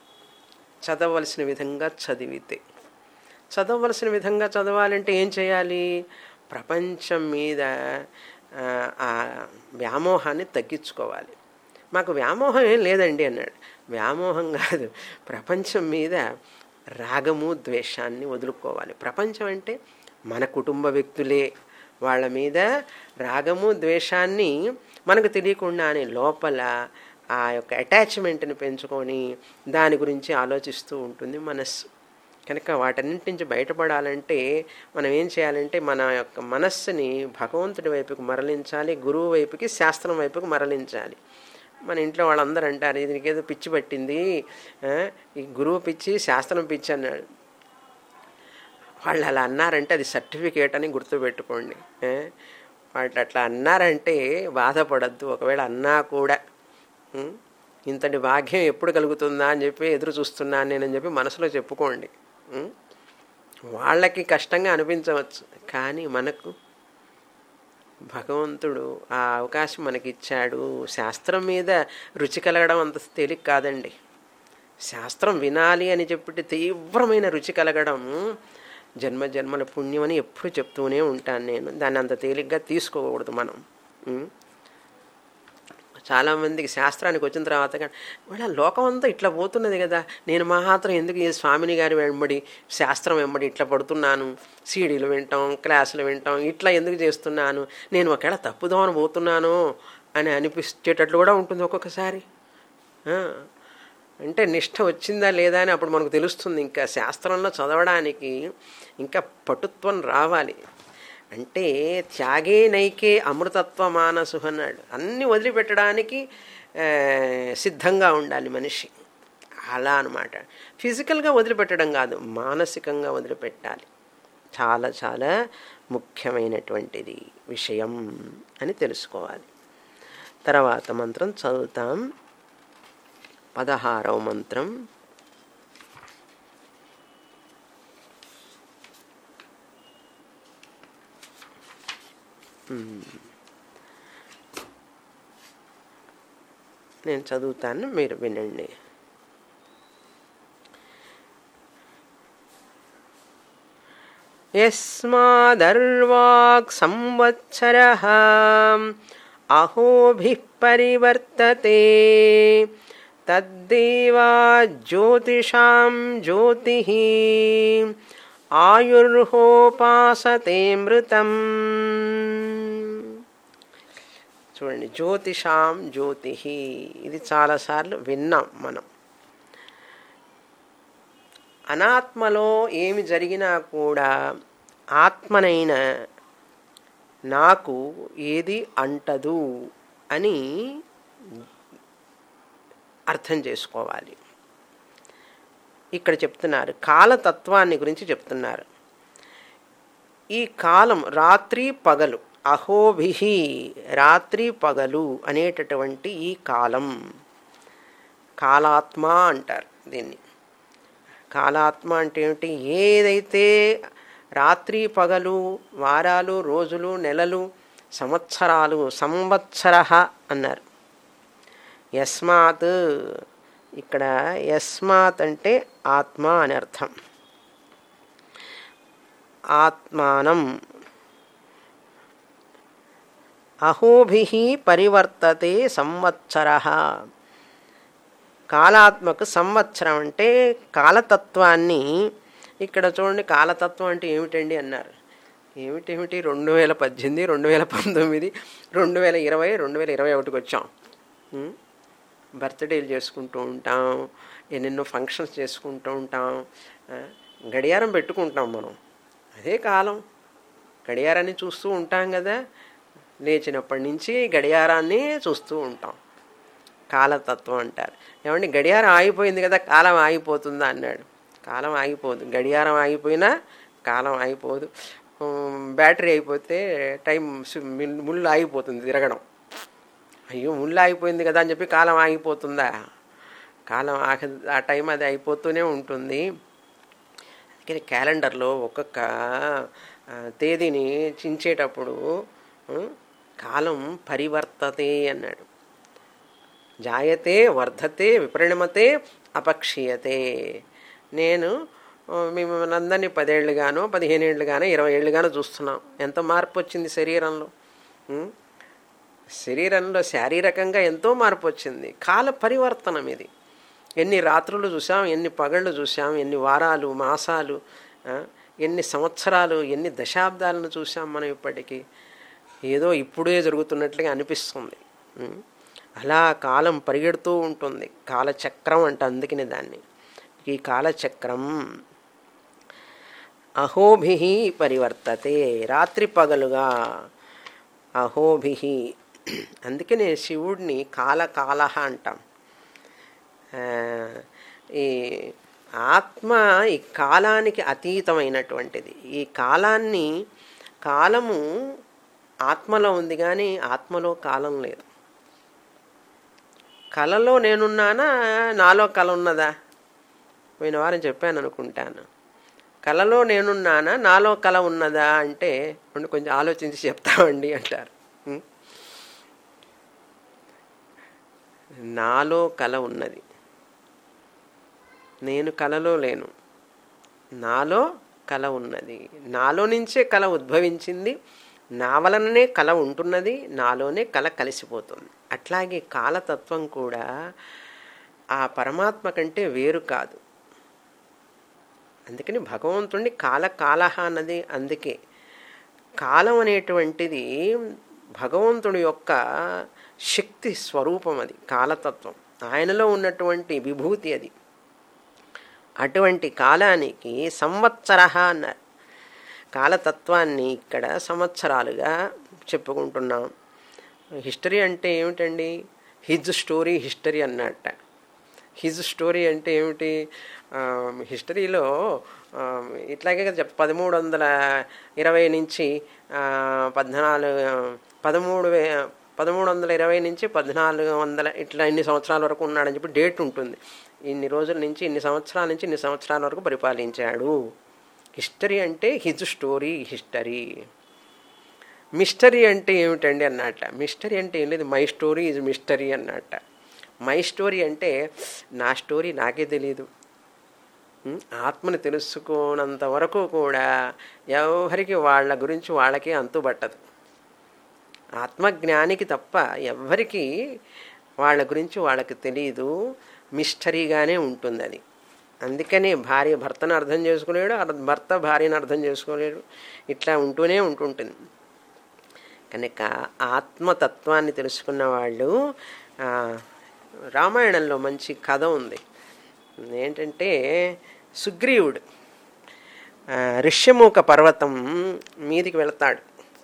చదవలసిన విధంగా చదివితే చదవలసిన విధంగా చదవాలంటే ఏం చేయాలి ప్రపంచం మీద ఆ, ఆ వ్యామోహాన్ని తగ్గించుకోవాలి మాకు వ్యామోహం ఏం లేదండి అన్నాడు వ్యామోహం కాదు ప్రపంచం మీద రాగము ద్వేషాన్ని వదులుకోవాలి ప్రపంచం అంటే మన కుటుంబ వ్యక్తులే వాళ్ళ మీద రాగము ద్వేషాన్ని మనకు తెలియకుండానే లోపల ఆ యొక్క అటాచ్మెంట్ని పెంచుకొని దాని గురించి ఆలోచిస్తూ ఉంటుంది మనస్సు కనుక వాటన్నింటి నుంచి బయటపడాలంటే మనం ఏం చేయాలంటే మన యొక్క మనస్సుని భగవంతుడి వైపుకి మరలించాలి గురువు వైపుకి శాస్త్రం వైపుకి మరలించాలి మన ఇంట్లో వాళ్ళందరూ అంటారు దీనికి ఏదో పిచ్చి పట్టింది ఆ, ఈ గురువు పిచ్చి శాస్త్రం పిచ్చి అన్నాడు వాళ్ళు అలా అన్నారంటే అది సర్టిఫికేట్ అని గుర్తుపెట్టుకోండి ఏ? వాళ్ళు అట్లా అన్నారంటే బాధపడద్దు ఒకవేళ అన్నా కూడా ఉం? ఇంతటి భాగ్యం ఎప్పుడు కలుగుతుందా అని చెప్పి ఎదురు చూస్తున్నాను నేనని చెప్పి మనసులో చెప్పుకోండి ఉం? వాళ్ళకి కష్టంగా అనిపించవచ్చు కానీ మనకు భగవంతుడు ఆ అవకాశం మనకి ఇచ్చాడు శాస్త్రం మీద రుచి కలగడం అంత తేలిక కాదండి శాస్త్రం వినాలి అని చెప్పి తీవ్రమైన రుచి కలగడం జన్మ జన్మల పుణ్యం అని ఎప్పుడు చెప్తూనే ఉంటాను నేను దాన్ని అంత తేలిగ్గా తీసుకోకూడదు మనం ఉం? చాలామందికి శాస్త్రానికి వచ్చిన తర్వాత కానీ వాళ్ళ లోకం అంతా ఇట్లా పోతున్నది కదా నేను మాత్రం ఎందుకు ఈ స్వామిని గారి వెంబడి శాస్త్రం వెంబడి ఇట్లా పడుతున్నాను సీడీలు వింటాం క్లాసులు వింటాం ఇట్లా ఎందుకు చేస్తున్నాను నేను ఒకవేళ తప్పుదోమని పోతున్నాను అని అనిపించేటట్లు కూడా ఉంటుంది ఒక్కొక్కసారి ఆ, అంటే నిష్ఠ వచ్చిందా లేదా అని అప్పుడు మనకు తెలుస్తుంది ఇంకా శాస్త్రంలో చదవడానికి ఇంకా పటుత్వం రావాలి అంటే త్యాగే నైకే అమృతత్వ మానసు అన్నాడు అన్ని వదిలిపెట్టడానికి ఆ, సిద్ధంగా ఉండాలి మనిషి అలా అనమాట ఫిజికల్గా వదిలిపెట్టడం కాదు మానసికంగా వదిలిపెట్టాలి చాలా చాలా ముఖ్యమైనటువంటిది విషయం అని తెలుసుకోవాలి తర్వాత మంత్రం చదువుతాం పదహారవ మంత్రం నేను చదువుతాను మీరు వినండి యస్మాదర్వాక్ సంవత్సర అహోభి పరివర్తతే తద్దేవా జ్యోతిషాం జ్యోతి ఆయుర్హోపాసతే మృతం చూడండి జ్యోతిషాం జ్యోతి ఇది చాలాసార్లు విన్నాం మనం అనాత్మలో ఏమి జరిగినా కూడా ఆత్మనైన నాకు ఏది అంటదు అని అర్థం చేసుకోవాలి ఇక్కడ చెప్తున్నారు కాలతత్వాన్ని గురించి చెప్తున్నారు ఈ కాలం రాత్రి పగలు అహోభిహి రాత్రి పగలు అనేటటువంటి ఈ కాలం కాలాత్మ అంటారు దీన్ని కాలాత్మ అంటే ఏమిటి ఏదైతే రాత్రి పగలు వారాలు రోజులు నెలలు సంవత్సరాలు సంవత్సర అన్నారు యస్మాత్ ఇక్కడ యస్మాత్ అంటే ఆత్మ అని అర్థం ఆత్మానం అహోభి పరివర్తతే సంవత్సర కాలాత్మకు సంవత్సరం అంటే కాలతత్వాన్ని ఇక్కడ చూడండి కాలతత్వం అంటే ఏమిటండి అన్నారు ఏమిటేమిటి రెండు వేల పద్దెనిమిది రెండు వేల పంతొమ్మిది రెండు వేల ఇరవై రెండు వేల ఇరవై ఒకటికి వచ్చాం ఉం? బర్త్డేలు చేసుకుంటూ ఉంటాం ఎన్నెన్నో ఫంక్షన్స్ చేసుకుంటూ ఉంటాం ఆ, గడియారం పెట్టుకుంటాం మనం అదే కాలం గడియారాన్ని చూస్తూ ఉంటాం కదా లేచినప్పటి నుంచి గడియారాన్ని చూస్తూ ఉంటాం కాలతత్వం అంటారు ఏమండి గడియారం ఆగిపోయింది కదా కాలం ఆగిపోతుందా అన్నాడు కాలం ఆగిపోదు గడియారం ఆగిపోయినా కాలం ఆగిపోదు ఉమ్, బ్యాటరీ అయిపోతే టైం సు- మిల్- ముళ్ళు ఆగిపోతుంది తిరగడం అయ్యో ముళ్ళు ఆగిపోయింది కదా అని చెప్పి కాలం ఆగిపోతుందా కాలం ఆగ ఆ టైం అది అయిపోతూనే ఉంటుంది అందుకని క్యాలెండర్లో ఒక్కొక్క ఆ, తేదీని చించేటప్పుడు ఉం, కాలం పరివర్తతే అన్నాడు జాయతే వర్ధతే విపరిణమతే అపక్షీయతే నేను ఆ, మిమ్మల్ని అందరినీ పదేళ్ళుగానో పదిహేను ఏళ్ళుగానో ఇరవై ఏళ్ళుగానో చూస్తున్నాం ఎంత మార్పు వచ్చింది శరీరంలో ఉం? శరీరంలో శారీరకంగా ఎంతో మార్పు వచ్చింది కాల పరివర్తనం ఇది ఎన్ని రాత్రులు చూసాం ఎన్ని పగళ్ళు చూసాం ఎన్ని వారాలు మాసాలు ఆ, ఎన్ని సంవత్సరాలు ఎన్ని దశాబ్దాలను చూసాం మనం ఇప్పటికీ ఏదో ఇప్పుడే జరుగుతున్నట్లుగా అనిపిస్తుంది ఉం? అలా కాలం పరిగెడుతూ ఉంటుంది కాలచక్రం అంట అందుకని దాన్ని ఈ కాలచక్రం అహోభి పరివర్తతే రాత్రి పగలుగా అహోభి అందుకనే శివుడిని కాలకాల అంటాం ఆ, ఈ ఆత్మ ఈ కాలానికి అతీతమైనటువంటిది ఈ కాలాన్ని కాలము ఆత్మలో ఉంది కానీ ఆత్మలో కాలం లేదు కళలో నేనున్నానా నాలో కళ ఉన్నదా పోయిన వారం చెప్పాను అనుకుంటాను కళలో నేనున్నానా నాలో కళ ఉన్నదా అంటే ఉండి కొంచెం ఆలోచించి చెప్తామండి అంటారు ఉం? నాలో కళ ఉన్నది నేను కళలో లేను నాలో కళ ఉన్నది నాలో నుంచే కళ ఉద్భవించింది నా వలననే కళ ఉంటున్నది నాలోనే కళ కలిసిపోతుంది అట్లాగే కాలతత్వం కూడా ఆ పరమాత్మ కంటే వేరు కాదు అందుకని భగవంతుణ్ణి కాల కాలహ అన్నది అందుకే కాలం అనేటువంటిది భగవంతుడి యొక్క శక్తి స్వరూపం అది కాలతత్వం ఆయనలో ఉన్నటువంటి విభూతి అది అటువంటి కాలానికి సంవత్సర అన్నారు కాలతత్వాన్ని ఇక్కడ సంవత్సరాలుగా చెప్పుకుంటున్నాం హిస్టరీ అంటే ఏమిటండి హిజ్ స్టోరీ హిస్టరీ అన్నట్ట హిజ్ స్టోరీ అంటే ఏమిటి ఆ, హిస్టరీలో ఆ, ఇట్లాగే కదా చెప్ పదమూడు వందల ఇరవై నుంచి ఆ, పద్నాలుగు పదమూడు వే పదమూడు వందల ఇరవై నుంచి పద్నాలుగు వందల ఇట్లా ఇన్ని సంవత్సరాల వరకు ఉన్నాడని చెప్పి డేట్ ఉంటుంది ఇన్ని రోజుల నుంచి ఇన్ని సంవత్సరాల నుంచి ఇన్ని సంవత్సరాల వరకు పరిపాలించాడు హిస్టరీ అంటే హిజ్ స్టోరీ హిస్టరీ మిస్టరీ అంటే ఏమిటండి అన్నట్ట మిస్టరీ అంటే ఏం లేదు మై స్టోరీ ఇస్ మిస్టరీ అన్నట్ట మై స్టోరీ అంటే నా స్టోరీ నాకే తెలియదు ఉం? ఆత్మని తెలుసుకోనంత వరకు కూడా ఎవరికి వాళ్ళ గురించి వాళ్ళకే అంతుబట్టదు ఆత్మజ్ఞానికి తప్ప ఎవ్వరికి వాళ్ళ గురించి వాళ్ళకి తెలియదు మిస్టరీగానే ఉంటుంది అది అందుకని భార్య భర్తను అర్థం చేసుకోలేడు అర్- భర్త భార్యను అర్థం చేసుకోలేడు ఇట్లా ఉంటూనే ఉంటుంటుంది కనుక ఆత్మతత్వాన్ని తెలుసుకున్న వాళ్ళు ఆ, రామాయణంలో మంచి కథ ఉంది ఏంటంటే సుగ్రీవుడు ఆ, ఋష్యమూక పర్వతం మీదికి వెళతాడు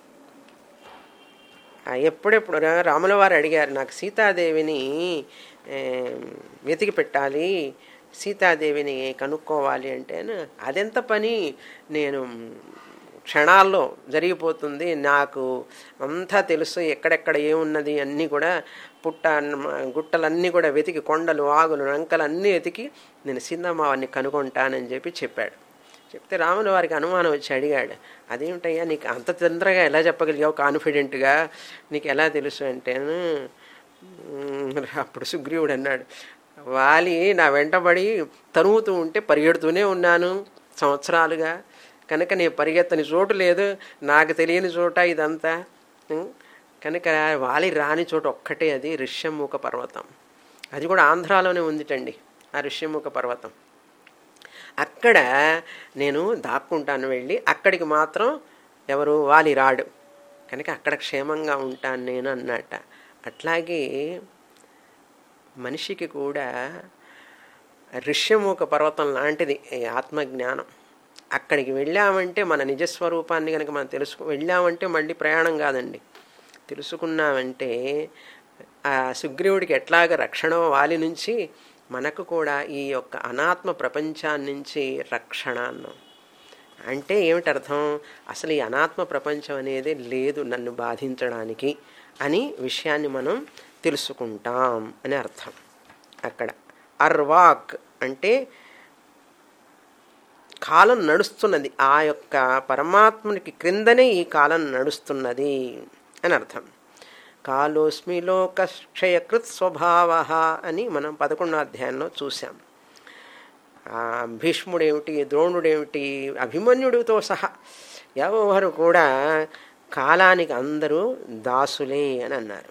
ఆ, ఎప్పుడెప్పుడు రా- రాముల వారు అడిగారు నాకు సీతాదేవిని ఏ, వెతికి పెట్టాలి సీతాదేవిని కనుక్కోవాలి అంటే అదెంత పని నేను క్షణాల్లో జరిగిపోతుంది నాకు అంతా తెలుసు ఎక్కడెక్కడ ఏమున్నది అన్నీ కూడా పుట్ట గుట్టలన్నీ కూడా వెతికి కొండలు ఆగులు రంకలు అన్నీ వెతికి నేను సీతమ్మవారిని కనుగొంటానని చెప్పి చెప్పాడు చెప్తే రాముల వారికి అనుమానం వచ్చి అడిగాడు అదేమిటయ్యా నీకు అంత తొందరగా ఎలా చెప్పగలిగావు కాన్ఫిడెంట్గా నీకు ఎలా తెలుసు అంటే అప్పుడు సుగ్రీవుడు అన్నాడు వాలి నా వెంటబడి తరుముతూ ఉంటే పరిగెడుతూనే ఉన్నాను సంవత్సరాలుగా కనుక నేను పరిగెత్తని చోటు లేదు నాకు తెలియని చోట ఇదంతా ఉం? కనుక వాలి రాని చోట ఒక్కటే అది ఋష్యముఖ పర్వతం అది కూడా ఆంధ్రాలోనే ఉందిటండి ఆ ఋష్యముఖ పర్వతం అక్కడ నేను దాక్కుంటాను వెళ్ళి అక్కడికి మాత్రం ఎవరు వాలి రాడు కనుక అక్కడ క్షేమంగా ఉంటాను నేను అన్నట్ట అట్లాగే మనిషికి కూడా ఋష్యముఖ పర్వతం లాంటిది ఈ ఆత్మజ్ఞానం అక్కడికి వెళ్ళామంటే మన నిజస్వరూపాన్ని కనుక మనం తెలుసు వెళ్ళామంటే మళ్ళీ ప్రయాణం కాదండి తెలుసుకున్నామంటే ఆ సుగ్రీవుడికి ఎట్లాగ రక్షణ వాలి నుంచి మనకు కూడా ఈ యొక్క అనాత్మ ప్రపంచాన్ని నుంచి రక్షణ అన్నాం అంటే ఏమిటి అర్థం అసలు ఈ అనాత్మ ప్రపంచం అనేది లేదు నన్ను బాధించడానికి అని విషయాన్ని మనం తెలుసుకుంటాం అని అర్థం అక్కడ అర్వాక్ అంటే కాలం నడుస్తున్నది ఆ యొక్క పరమాత్మునికి క్రిందనే ఈ కాలం నడుస్తున్నది అని అర్థం కాలోస్మి లోకక్షయకృత్ స్వభావ అని మనం పదకొండో అధ్యాయంలో చూసాం ఆ భీష్ముడేమిటి ద్రోణుడేమిటి అభిమన్యుడితో సహా ఎవరు కూడా కాలానికి అందరూ దాసులే అని అన్నారు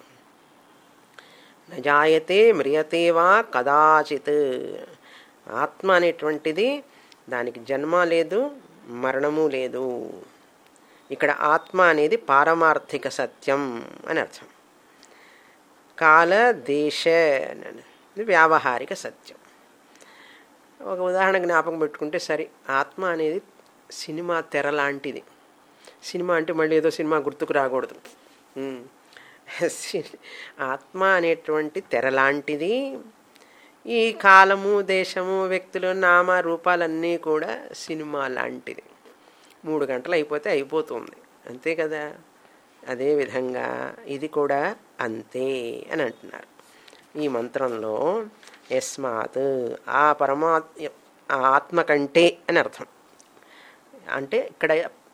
నజాయతే మ్రియతే వా కదాచిత్ ఆత్మ అనేటువంటిది దానికి జన్మ లేదు మరణము లేదు ఇక్కడ ఆత్మ అనేది పారమార్థిక సత్యం అని అర్థం కాల దేశ అని ఇది వ్యావహారిక సత్యం ఒక ఉదాహరణ జ్ఞాపకం పెట్టుకుంటే సరే ఆత్మ అనేది సినిమా తెర లాంటిది సినిమా అంటే మళ్ళీ ఏదో సినిమా గుర్తుకు రాకూడదు ఉమ్. సి- ఆత్మ అనేటువంటి తెర లాంటిది ఈ కాలము దేశము వ్యక్తులు నామ రూపాలన్నీ కూడా సినిమా లాంటిది మూడు గంటలు అయిపోతే అయిపోతుంది అంతే కదా అదేవిధంగా ఇది కూడా అంతే అని అంటున్నారు ఈ మంత్రంలో యస్మాత్ ఆ పరమాత్ ఆ ఆత్మ కంటే అని అర్థం అంటే ఇక్కడ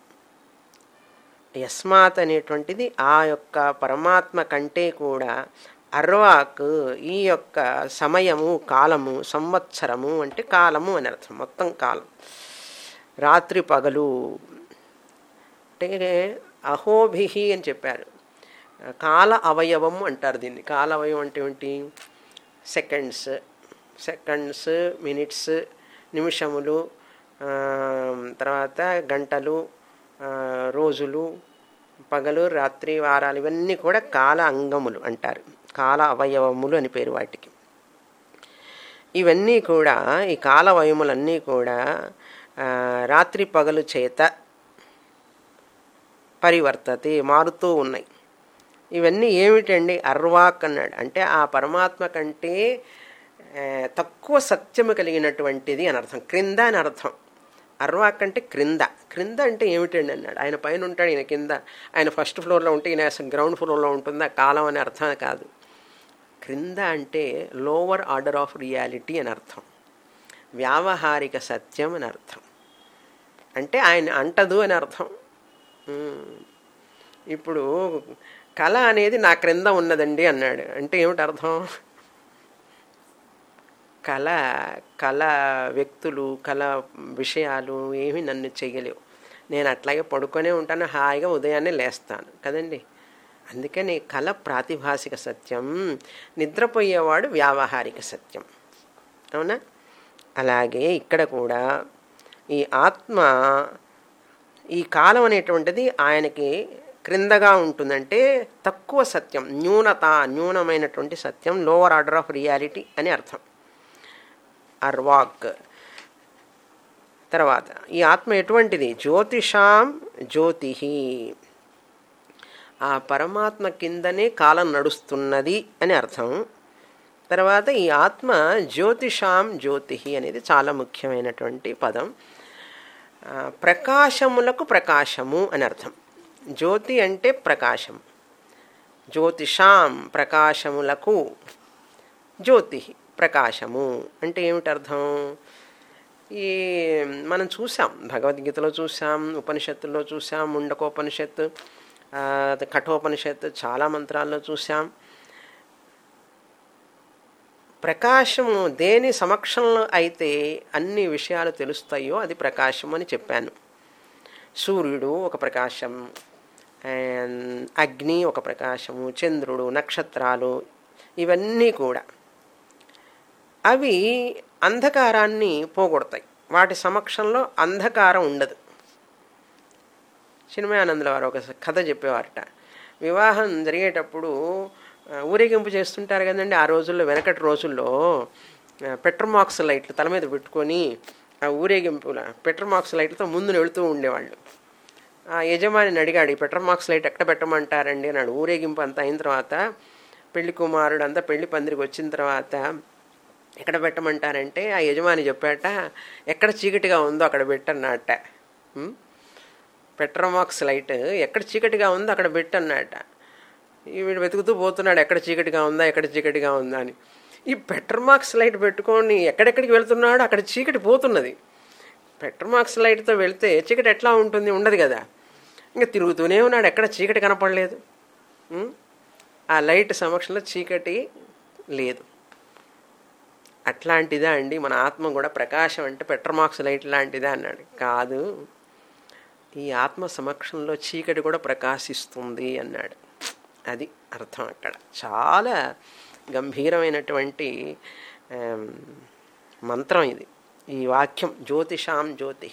యస్మాత్ అనేటువంటిది ఆ యొక్క పరమాత్మ కంటే కూడా అర్వాక్ ఈ యొక్క సమయము కాలము సంవత్సరము అంటే కాలము అని అర్థం మొత్తం కాలం రాత్రి పగలు అంటే అహోభిహి అని చెప్పారు కాల అవయవం అంటారు దీన్ని కాల అవయవం అంటే ఏంటి సెకండ్స్ సెకండ్స్ మినిట్స్ నిమిషములు ఆ, తర్వాత గంటలు ఆ, రోజులు పగలు రాత్రి వారాలు ఇవన్నీ కూడా కాల అంగములు అంటారు కాల అవయవములు అని పేరు వాటికి ఇవన్నీ కూడా ఈ కాల అవయములన్నీ కూడా ఆ, రాత్రి పగలు చేత పరివర్తతే మారుతూ ఉన్నాయి ఇవన్నీ ఏమిటండి అర్వాక్ అన్నాడు అంటే ఆ పరమాత్మ కంటే ఆ, తక్కువ సత్యము కలిగినటువంటిది అని అర్థం క్రింద అని అర్థం అర్వాక్ అంటే క్రింద క్రింద అంటే ఏమిటండి అన్నాడు ఆయన పైన ఉంటాడు ఈయన కింద ఆయన ఫస్ట్ ఫ్లోర్లో ఉంటే ఈయన గ్రౌండ్ ఫ్లోర్లో ఉంటుందా కాలం అనే అర్థం కాదు క్రింద అంటే లోవర్ ఆర్డర్ ఆఫ్ రియాలిటీ అని అర్థం వ్యావహారిక సత్యం అని అర్థం అంటే ఆయన అంటదు అని అర్థం ఉమ్. ఇప్పుడు కళ అనేది నా క్రింద ఉన్నదండి అన్నాడు అంటే ఏమిటి అర్థం కళ కళ వ్యక్తులు కళ విషయాలు ఏమీ నన్ను చెయ్యలేవు నేను అట్లాగే పడుకొనే ఉంటాను హాయిగా ఉదయాన్నే లేస్తాను కదండి అందుకని కళ ప్రాతిభాసిక సత్యం నిద్రపోయేవాడు వ్యావహారిక సత్యం అవునా అలాగే ఇక్కడ కూడా ఈ ఆత్మ ఈ కాలం అనేటువంటిది ఆయనకి క్రిందగా ఉంటుందంటే తక్కువ సత్యం న్యూనత న్యూనమైనటువంటి సత్యం లోవర్ ఆర్డర్ ఆఫ్ రియాలిటీ అని అర్థం అర్వాక్ తర్వాత ఈ ఆత్మ ఎటువంటిది జ్యోతిషాం జ్యోతి ఆ పరమాత్మ కిందనే కాలం నడుస్తున్నది అని అర్థం తర్వాత ఈ ఆత్మ జ్యోతిషాం జ్యోతి అనేది చాలా ముఖ్యమైనటువంటి పదం ఆ, ప్రకాశములకు ప్రకాశము అని అర్థం జ్యోతి అంటే ప్రకాశం జ్యోతిషాం ప్రకాశములకు జ్యోతి ప్రకాశము అంటే ఏమిటి అర్థం ఈ మనం చూసాం భగవద్గీతలో చూసాం ఉపనిషత్తుల్లో చూసాం ముండకోపనిషత్తు ఆ, కఠోపనిషత్తు చాలా మంత్రాల్లో చూసాం ప్రకాశము దేని సమక్షంలో అయితే అన్ని విషయాలు తెలుస్తాయో అది ప్రకాశం అని చెప్పాను సూర్యుడు ఒక ప్రకాశం అండ్ అగ్ని ఒక ప్రకాశము చంద్రుడు నక్షత్రాలు ఇవన్నీ కూడా అవి అంధకారాన్ని పోగొడతాయి వాటి సమక్షంలో అంధకారం ఉండదు చిన్మయానందుల వారు ఒక కథ చెప్పేవారట వివాహం జరిగేటప్పుడు ఆ, ఊరేగింపు చేస్తుంటారు కదండి ఆ రోజుల్లో వెనకటి రోజుల్లో ఆ, పెట్రోమాక్స్ లైట్లు తల మీద పెట్టుకొని ఆ ఊరేగింపుల పెట్రోమాక్స్ లైట్లతో ముందు వెళుతూ ఉండేవాళ్ళు ఆ యజమానిని అడిగాడు ఈ పెట్రోమాక్స్ లైట్ ఎక్కడ పెట్టమంటారండి అన్నాడు ఊరేగింపు అంతా అయిన తర్వాత పెళ్లి కుమారుడు అంతా పెళ్లి పందిరికి వచ్చిన తర్వాత ఎక్కడ పెట్టమంటారంటే ఆ యజమాని చెప్పాట ఎక్కడ చీకటిగా ఉందో అక్కడ పెట్టన్నట్ట ఉం? పెట్రోమాక్స్ లైట్ ఎక్కడ చీకటిగా ఉందో అక్కడ పెట్టన్నట్ట వీడు వెతుకుతూ పోతున్నాడు ఎక్కడ చీకటిగా ఉందా ఎక్కడ చీకటిగా ఉందా అని ఈ పెట్రోమాక్స్ లైట్ పెట్టుకొని ఎక్కడెక్కడికి వెళ్తున్నాడో అక్కడ చీకటి పోతున్నది పెట్రోమాక్స్ లైట్తో వెళ్తే చీకటి ఎట్లా ఉంటుంది ఉండదు కదా ఇంకా తిరుగుతూనే ఉన్నాడు ఎక్కడ చీకటి కనపడలేదు ఉం? ఆ లైట్ సమక్షంలో చీకటి లేదు అట్లాంటిదా అండి మన ఆత్మ కూడా ప్రకాశం అంటే పెట్రోమాక్స్ లైట్ లాంటిదా అన్నాడు కాదు ఈ ఆత్మ సమక్షంలో చీకటి కూడా ప్రకాశిస్తుంది అన్నాడు అది అర్థం అక్కడ చాలా గంభీరమైనటువంటి ఆమ్, మంత్రం ఇది ఈ వాక్యం జ్యోతిషాం జ్యోతి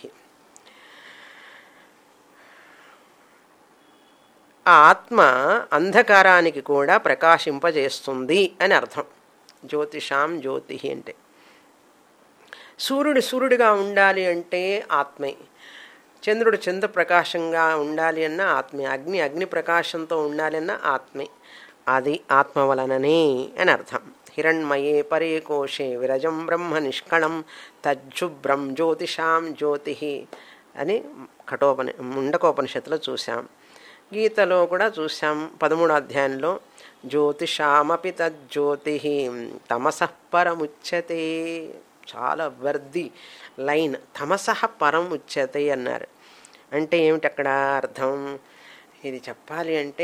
ఆ ఆత్మ అంధకారానికి కూడా ప్రకాశింపజేస్తుంది అని అర్థం జ్యోతిషాం జ్యోతి అంటే సూర్యుడు సూర్యుడిగా ఉండాలి అంటే ఆత్మే చంద్రుడు చంద్ర ప్రకాశంగా ఉండాలి అన్న ఆత్మే అగ్ని అగ్ని ప్రకాశంతో ఉండాలి అన్న ఆత్మే అది ఆత్మ వలననే అని అర్థం హిరణ్మయే పరే కోశే విరజం బ్రహ్మ నిష్కళం తజ్జుభ్రం జ్యోతిషాం జ్యోతి అని కఠోపని ముండకోపనిషత్తులో చూసాం గీతలో కూడా చూసాం పదమూడో అధ్యాయంలో జ్యోతిషామపి తజ్జ్యోతి తమసః పరముచ్యతే చాలా వర్ది లైన్ తమసః పరం ఉచ్యతే అన్నారు అంటే ఏమిటి అక్కడ అర్థం ఇది చెప్పాలి అంటే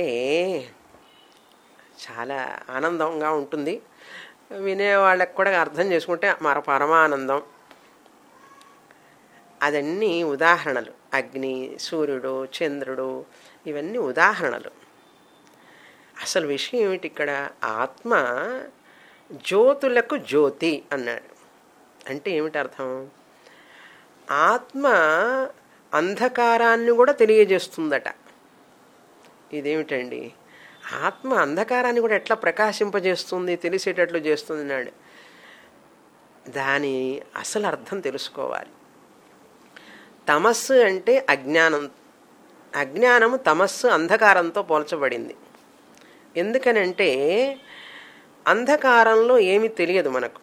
చాలా ఆనందంగా ఉంటుంది వినేవాళ్ళకి కూడా అర్థం చేసుకుంటే మర పరమానందం అదన్నీ ఉదాహరణలు అగ్ని సూర్యుడు చంద్రుడు ఇవన్నీ ఉదాహరణలు అసలు విషయం ఏమిటి ఇక్కడ ఆత్మ జ్యోతులకు జ్యోతి అన్నాడు అంటే ఏమిటి అర్థం ఆత్మ అంధకారాన్ని కూడా తెలియజేస్తుందట ఇదేమిటండి ఆత్మ అంధకారాన్ని కూడా ఎట్లా ప్రకాశింపజేస్తుంది తెలిసేటట్లు చేస్తుంది అన్నాడు దాని అసలు అర్థం తెలుసుకోవాలి తమస్సు అంటే అజ్ఞానం అజ్ఞానము తమస్సు అంధకారంతో పోల్చబడింది ఎందుకనంటే అంధకారంలో ఏమీ తెలియదు మనకు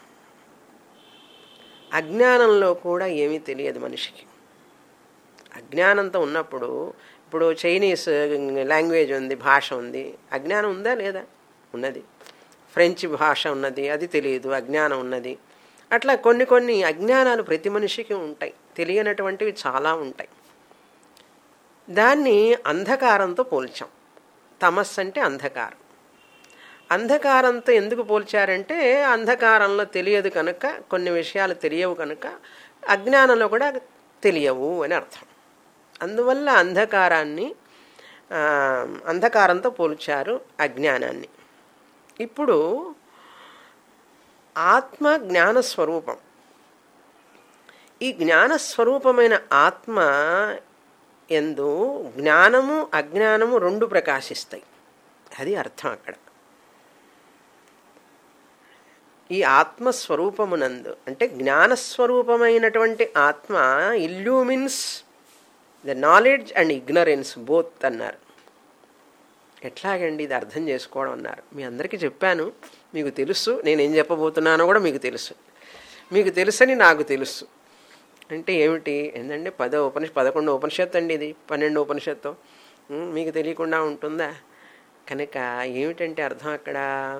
అజ్ఞానంలో కూడా ఏమీ తెలియదు మనిషికి అజ్ఞానంతో ఉన్నప్పుడు ఇప్పుడు చైనీస్ లాంగ్వేజ్ ఉంది భాష ఉంది అజ్ఞానం ఉందా లేదా ఉన్నది ఫ్రెంచ్ భాష ఉన్నది అది తెలియదు అజ్ఞానం ఉన్నది అట్లా కొన్ని కొన్ని అజ్ఞానాలు ప్రతి మనిషికి ఉంటాయి తెలియనటువంటివి చాలా ఉంటాయి దాన్ని అంధకారంతో పోల్చాం తమస్సు అంటే అంధకారం అంధకారంతో ఎందుకు పోల్చారంటే అంధకారంలో తెలియదు కనుక కొన్ని విషయాలు తెలియవు కనుక అజ్ఞానంలో కూడా తెలియవు అని అర్థం అందువల్ల అంధకారాన్ని ఆ, అంధకారంతో పోల్చారు అజ్ఞానాన్ని ఇప్పుడు ఆత్మ జ్ఞాన స్వరూపం ఈ జ్ఞానస్వరూపమైన ఆత్మ ఎందు జ్ఞానము అజ్ఞానము రెండు ప్రకాశిస్తాయి అది అర్థం అక్కడ ఈ ఆత్మస్వరూపమునందు అంటే జ్ఞానస్వరూపమైనటువంటి ఆత్మ illumines the knowledge and ignorance both అన్నారు ఎట్లాగండి ఇది అర్థం చేసుకోవడం అన్నారు మీ అందరికీ చెప్పాను మీకు తెలుసు నేనేం చెప్పబోతున్నానో కూడా మీకు తెలుసు మీకు తెలుసని నాకు తెలుసు అంటే ఏమిటి ఏంటంటే పదో ఉపనిష పదకొండు ఉపనిషత్తు అండి ఇది పన్నెండు ఉపనిషత్తు ఉమ్, మీకు తెలియకుండా ఉంటుందా కనుక ఏమిటంటే అర్థం అక్కడ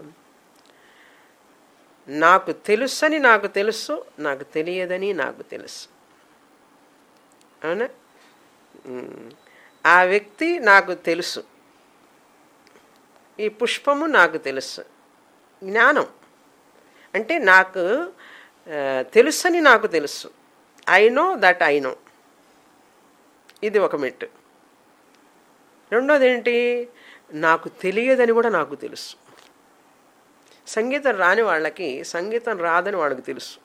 నాకు తెలుసని నాకు తెలుసు నాకు తెలియదని నాకు తెలుసు అవునా ఉమ్. ఆ వ్యక్తి నాకు తెలుసు ఈ పుష్పము నాకు తెలుసు జ్ఞానం అంటే నాకు ఆ, తెలుసని నాకు తెలుసు I know that I know ఇది ఒక మెట్టు రెండోది ఏంటి నాకు తెలియదని కూడా నాకు తెలుసు సంగీతం రాని వాళ్ళకి సంగీతం రాదని వాళ్ళకి తెలుసు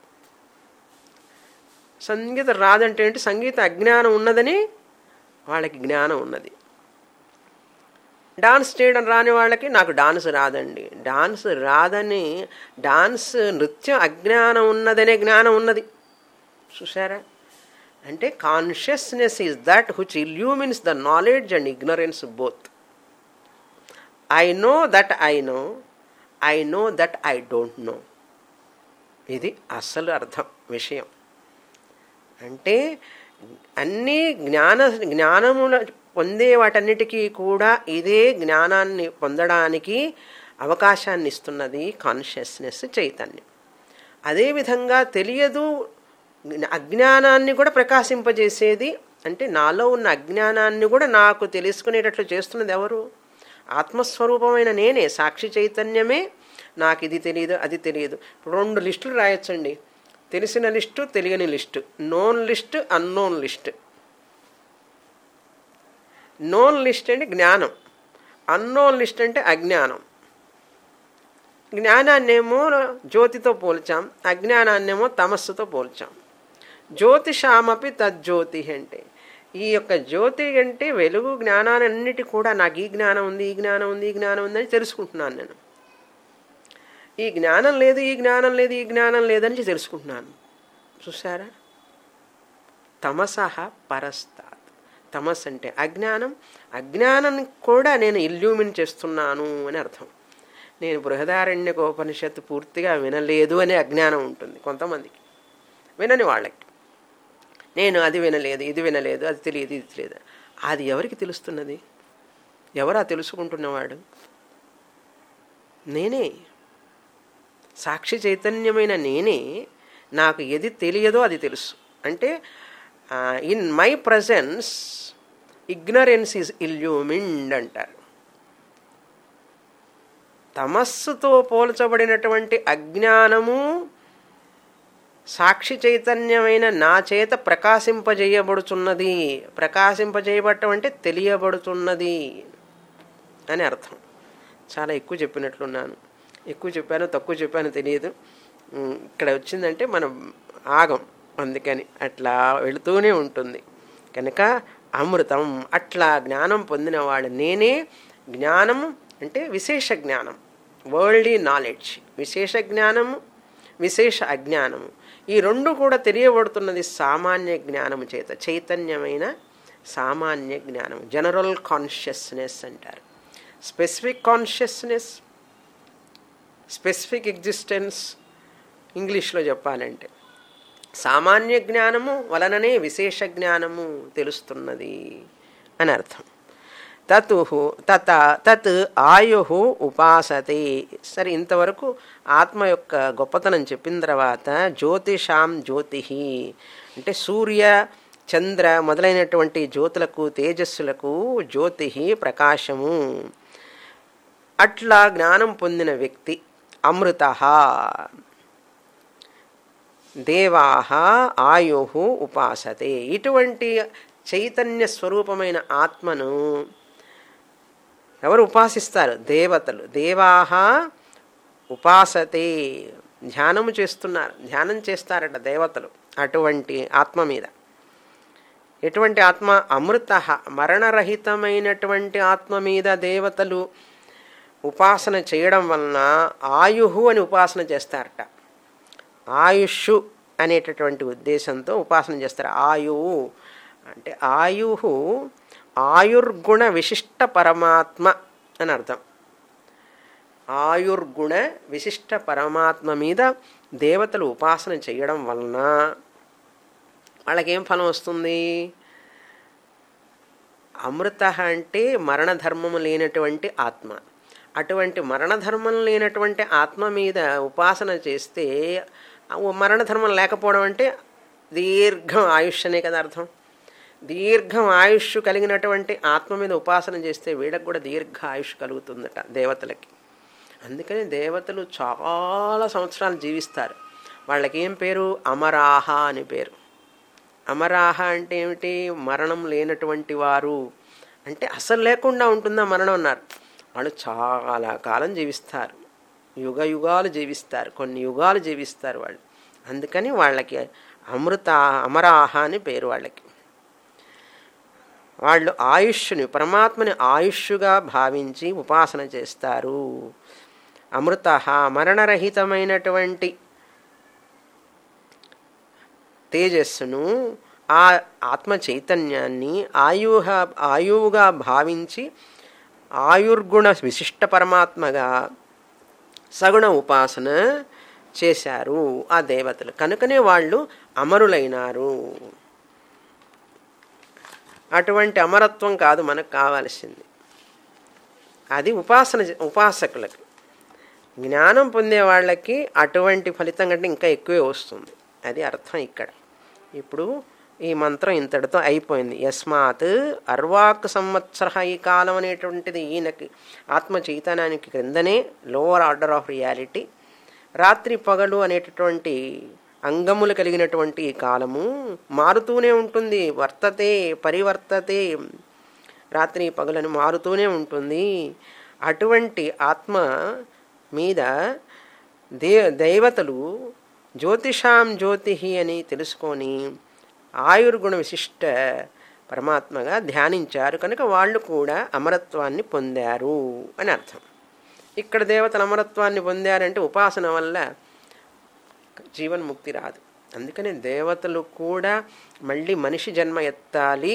సంగీతం రాదంటే ఏంటి సంగీత అజ్ఞానం ఉన్నదని వాళ్ళకి జ్ఞానం ఉన్నది డాన్స్ చేయడం రాని వాళ్ళకి నాకు డాన్స్ రాదండి డాన్స్ రాదని డాన్స్ నృత్యం అజ్ఞానం ఉన్నదనే జ్ఞానం ఉన్నది చూసారా అంటే consciousness is that which illumines the knowledge and ignorance both I know that I know I know that I don't know ఇది అసలు అర్థం విషయం అంటే అన్ని జ్ఞాన జ్ఞానముల పొందే వాటన్నిటికీ కూడా ఇదే జ్ఞానాన్ని పొందడానికి అవకాశాన్ని ఇస్తున్నది కాన్షియస్నెస్ చైతన్యం అదేవిధంగా తెలియదు అజ్ఞానాన్ని కూడా ప్రకాశింపజేసేది అంటే నాలో ఉన్న అజ్ఞానాన్ని కూడా నాకు తెలుసుకునేటట్లు చేస్తున్నది ఎవరు ఆత్మస్వరూపమైన నేనే సాక్షి చైతన్యమే నాకు ఇది తెలియదు అది తెలియదు ఇప్పుడు రెండు లిస్టులు రాయొచ్చండి తెలిసిన లిస్టు తెలియని list known list unknown list known list అంటే జ్ఞానం అన్నోన్ లిస్ట్ అంటే అజ్ఞానం జ్ఞానాన్నేమో జ్యోతితో పోల్చాం అజ్ఞానాన్నేమో తమస్సుతో పోల్చాం జ్యోతిషామపి తజ్జ్యోతి అంటే ఈ యొక్క జ్యోతి అంటే వెలుగు జ్ఞానాలన్నిటి కూడా నాకు ఈ జ్ఞానం ఉంది ఈ జ్ఞానం ఉంది ఈ జ్ఞానం ఉంది అని తెలుసుకుంటున్నాను నేను ఈ జ్ఞానం లేదు ఈ జ్ఞానం లేదు ఈ జ్ఞానం లేదని తెలుసుకుంటున్నాను చూసారా తమసహ పరస్తాత్ తమస్ అంటే అజ్ఞానం అజ్ఞానాన్ని కూడా నేను ఇల్యూమిన్ చేస్తున్నాను అని అర్థం నేను బృహదారణ్యక ఉపనిషత్తు పూర్తిగా వినలేదు అనే అజ్ఞానం ఉంటుంది కొంతమందికి వినని వాళ్ళకి నేను అది వినలేదు ఇది వినలేదు అది తెలియదు ఇది తెలియదు అది ఎవరికి తెలుస్తున్నది ఎవరా తెలుసుకుంటున్నవాడు నేనే సాక్షి చైతన్యమైన నేనే నాకు ఏది తెలియదో అది తెలుసు అంటే in my presence ignorance is illumined అంటారు తమస్సుతో పోల్చబడినటువంటి అజ్ఞానము సాక్షి చైతన్యమైన నా చేత ప్రకాశింపజేయబడుచున్నది ప్రకాశింపజేయబడటం అంటే తెలియబడుతున్నది అని అర్థం చాలా ఎక్కువ చెప్పినట్లున్నాను ఎక్కువ చెప్పాను తక్కువ చెప్పాను తెలియదు ఉమ్, ఇక్కడ వచ్చిందంటే మనం ఆగం అందుకని అట్లా వెళుతూనే ఉంటుంది కనుక అమృతం అట్లా జ్ఞానం పొందినవాడు నేనే జ్ఞానము అంటే విశేష జ్ఞానం వరల్డీ నాలెడ్జ్ విశేష జ్ఞానము విశేష అజ్ఞానము ఈ రెండు కూడా తెలియబడుతున్నది సామాన్య జ్ఞానము చేత చైతన్యమైన సామాన్య జ్ఞానం జనరల్ కాన్షియస్నెస్ అంటారు స్పెసిఫిక్ కాన్షియస్నెస్ స్పెసిఫిక్ ఎగ్జిస్టెన్స్ ఇంగ్లీష్లో చెప్పాలంటే సామాన్య జ్ఞానము వలననే విశేష జ్ఞానము తెలుస్తున్నది అని అర్థం తతు తత తత్ ఆయు ఉపాసతే సరే ఇంతవరకు ఆత్మ యొక్క గొప్పతనం చెప్పిన తర్వాత జ్యోతిషాం జ్యోతి అంటే సూర్య చంద్ర మొదలైనటువంటి జ్యోతులకు తేజస్సులకు జ్యోతి ప్రకాశము అట్లా జ్ఞానం పొందిన వ్యక్తి అమృత దేవాహ ఆయు ఉపాసతే ఇటువంటి చైతన్య స్వరూపమైన ఆత్మను ఎవరు ఉపాసిస్తారు దేవతలు దేవాహ ఉపాసతే ధ్యానము చేస్తున్నారు ధ్యానం చేస్తారట దేవతలు అటువంటి ఆత్మ మీద ఎటువంటి ఆత్మ అమృత మరణరహితమైనటువంటి ఆత్మ మీద దేవతలు ఉపాసన చేయడం వలన ఆయుహు అని ఉపాసన చేస్తారట ఆయుష్ అనేటటువంటి ఉద్దేశంతో ఉపాసన చేస్తారు ఆయువు అంటే ఆయుహు ఆయుర్గుణ విశిష్ట పరమాత్మ అని అర్థం ఆయుర్గుణ విశిష్ట పరమాత్మ మీద దేవతలు ఉపాసన చేయడం వలన వాళ్ళకేం ఫలం వస్తుంది అమృత అంటే మరణధర్మము లేనటువంటి ఆత్మ అటువంటి మరణధర్మం లేనటువంటి ఆత్మ మీద ఉపాసన చేస్తే ఆ మరణధర్మం లేకపోవడం అంటే దీర్ఘం ఆయుష్ అనే కదా అర్థం దీర్ఘం ఆయుష్ కలిగినటువంటి ఆత్మ మీద ఉపాసన చేస్తే వీళ్ళకి కూడా దీర్ఘ ఆయుష్ కలుగుతుందట దేవతలకి అందుకని దేవతలు చాలా సంవత్సరాలు జీవిస్తారు వాళ్ళకి ఏం పేరు అమరాహ అని పేరు అమరాహ అంటే ఏమిటి మరణం లేనటువంటి వారు అంటే అసలు లేకుండా ఉంటుందా మరణం అన్నారు వాళ్ళు చాలా కాలం జీవిస్తారు యుగ యుగాలు జీవిస్తారు కొన్ని యుగాలు జీవిస్తారు వాళ్ళు అందుకని వాళ్ళకి అమృత అమరాహ అని పేరు వాళ్ళకి వాళ్ళు ఆయుష్ని పరమాత్మని ఆయుష్గా భావించి ఉపాసన చేస్తారు అమృత మరణరహితమైనటువంటి తేజస్సును ఆ ఆత్మ చైతన్యాన్ని ఆయుహ ఆయువుగా భావించి ఆయుర్గుణ విశిష్ట పరమాత్మగా సగుణ ఉపాసన చేశారు ఆ దేవతలు కనుకనే వాళ్ళు అమరులైనారు అటువంటి అమరత్వం కాదు మనకు కావాల్సింది అది ఉపాసన ఉపాసకులకి జ్ఞానం పొందే వాళ్ళకి అటువంటి ఫలితం కంటే ఇంకా ఎక్కువే వస్తుంది అది అర్థం ఇక్కడ ఇప్పుడు ఈ మంత్రం ఇంతటితో అయిపోయింది యస్మాత్ అర్వాక్ సంవత్సర ఈ కాలం అనేటువంటిది ఈయనకి ఆత్మ చైతన్యానికి క్రిందనే లోవర్ ఆర్డర్ ఆఫ్ రియాలిటీ రాత్రి పగలు అనేటటువంటి అంగములు కలిగినటువంటి ఈ కాలము మారుతూనే ఉంటుంది వర్తతే పరివర్తతే రాత్రి పగలను మారుతూనే ఉంటుంది అటువంటి ఆత్మ మీద దే దైవతలు జ్యోతిషాం జ్యోతి అని తెలుసుకొని ఆయుర్గుణ విశిష్ట పరమాత్మగా ధ్యానించారు కనుక వాళ్ళు కూడా అమరత్వాన్ని పొందారు అని అర్థం ఇక్కడ దేవతలు అమరత్వాన్ని పొందారంటే ఉపాసన వల్ల జీవన్ముక్తి రాదు అందుకని దేవతలు కూడా మళ్ళీ మనిషి జన్మ ఎత్తాలి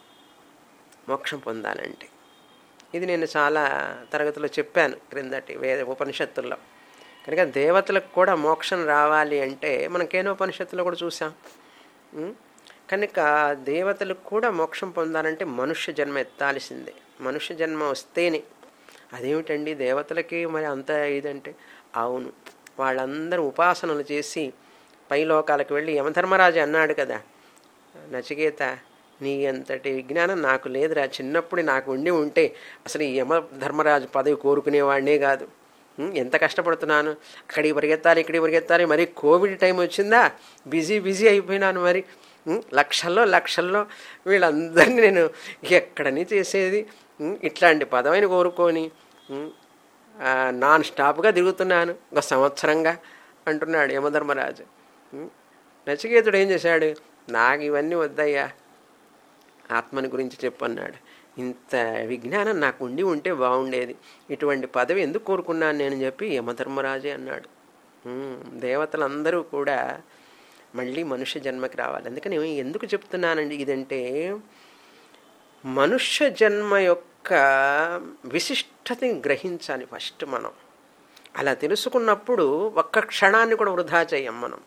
మోక్షం పొందాలంటే ఇది నేను చాలా తరగతిలో చెప్పాను క్రిందటి వేద ఉపనిషత్తుల్లో కనుక దేవతలకు కూడా మోక్షం రావాలి అంటే మనం కేనోపనిషత్తులో కూడా చూసాం ఉం? కనుక దేవతలకు కూడా మోక్షం పొందాలంటే మనుష్య జన్మ ఎత్తాల్సిందే మనుష్య జన్మ వస్తేనే అదేమిటండి దేవతలకి మరి అంత ఇదంటే అవును వాళ్ళందరూ ఉపాసనలు చేసి పై లోకాలకు వెళ్ళి యమధర్మరాజు అన్నాడు కదా నచికేత నీ అంతటి విజ్ఞానం నాకు లేదురా చిన్నప్పుడు నాకు ఉండి ఉంటే అసలు ఈ యమ ధర్మరాజు పదవి కోరుకునేవాడినే కాదు ఉం, ఎంత కష్టపడుతున్నాను అక్కడికి పరిగెత్తాలి ఇక్కడికి పరిగెత్తాలి మరి కోవిడ్ టైం వచ్చిందా బిజీ బిజీ అయిపోయినాను మరి ఉం, లక్షల్లో లక్షల్లో వీళ్ళందరినీ నేను ఎక్కడని చేసేది ఉం, ఇట్లాంటి పదవిని కోరుకొని ఉం, ఆ, నాన్ స్టాప్గా తిరుగుతున్నాను ఒక సంవత్సరంగా అంటున్నాడు యమధర్మరాజు ఉం, నచికేతుడు ఏం చేశాడు నాకు ఇవన్నీ వద్దయ్యా ఆత్మని గురించి చెప్పన్నాడు ఇంత విజ్ఞానం నాకు ఉండి ఉంటే బాగుండేది ఇటువంటి పదవి ఎందుకు కోరుకున్నాను నేను చెప్పి యమధర్మరాజే అన్నాడు ఉమ్, దేవతలందరూ కూడా మళ్ళీ మనుష్య జన్మకి రావాలి అందుకని ఎందుకు చెప్తున్నానండి ఇదంటే మనుష్య జన్మ యొక్క విశిష్టతని గ్రహించాలి ఫస్ట్ మనం అలా తెలుసుకున్నప్పుడు ఒక్క క్షణాన్ని కూడా వృధా చేయం మనం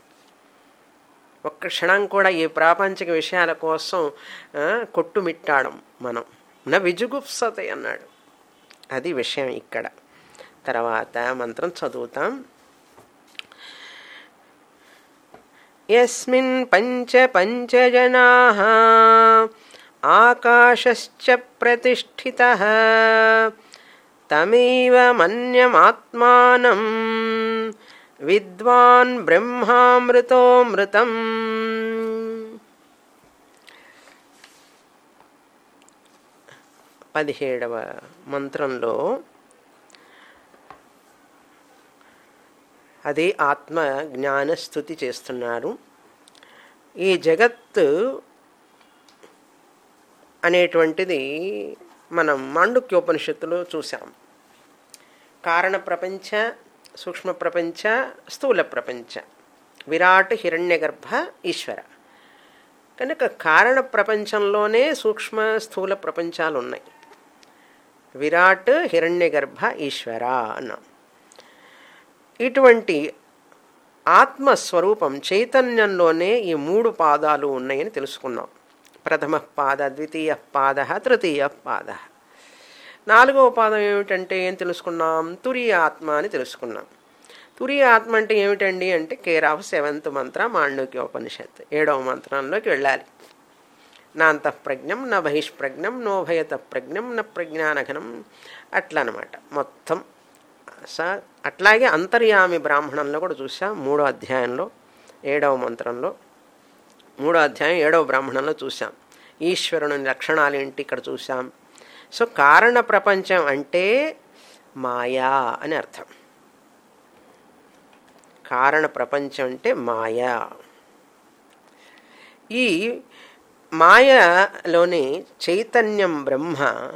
ఒక్క క్షణం కూడా ఈ ప్రాపంచిక విషయాల కోసం ఆ, కొట్టుమిట్టాడం మనం నా విజుగుప్సతే అన్నాడు అది విషయం ఇక్కడ తర్వాత మంత్రం చదువుతాం యస్మిన్ పంచ పంచజనా ఆకాశశ్చ ప్రతిష్ఠిత తమేవ మన్యమాత్మానం విద్వాన్ బ్రహ్మామృతోమృతం పదిహేడవ మంత్రంలో అదే ఆత్మ జ్ఞానస్థుతి చేస్తున్నారు ఈ జగత్తు అనేటువంటిది మనం మాండుక్యోపనిషత్తులో చూసాం కారణ ప్రపంచ సూక్ష్మ ప్రపంచ స్థూల ప్రపంచ విరాట్ హిరణ్యగర్భ ఈశ్వర కనుక కారణ ప్రపంచంలోనే సూక్ష్మ స్థూల ప్రపంచాలు ఉన్నాయి విరాట్ హిరణ్యగర్భ ఈశ్వర అన్నాం ఇటువంటి ఆత్మస్వరూపం చైతన్యంలోనే ఈ మూడు పాదాలు ఉన్నాయని తెలుసుకున్నాం ప్రథమ పాద ద్వితీయ పాద తృతీయ పాద నాలుగవ పాదం ఏమిటంటే ఏం తెలుసుకున్నాం తురియ ఆత్మ అని తెలుసుకున్నాం తురియ ఆత్మ అంటే ఏమిటండి అంటే కేర్ ఆఫ్ సెవెంత్ మంత్ర మాండూక్యోపనిషత్ ఏడవ మంత్రంలోకి వెళ్ళాలి నా అంతఃప్రజ్ఞం నా బహిష్ప్రజ్ఞం నో భయత ప్రజ్ఞం నా ప్రజ్ఞానఘనం అట్లా అనమాట మొత్తం స అట్లాగే అంతర్యామి బ్రాహ్మణంలో కూడా చూసాం మూడో అధ్యాయంలో ఏడవ మంత్రంలో మూడో అధ్యాయం ఏడవ బ్రాహ్మణంలో చూసాం ఈశ్వరుని లక్షణాలు ఏంటి ఇక్కడ చూసాం సో కారణ ప్రపంచం అంటే మాయా అని అర్థం కారణ ప్రపంచం అంటే మాయా ఈ మాయలోని చైతన్యం బ్రహ్మ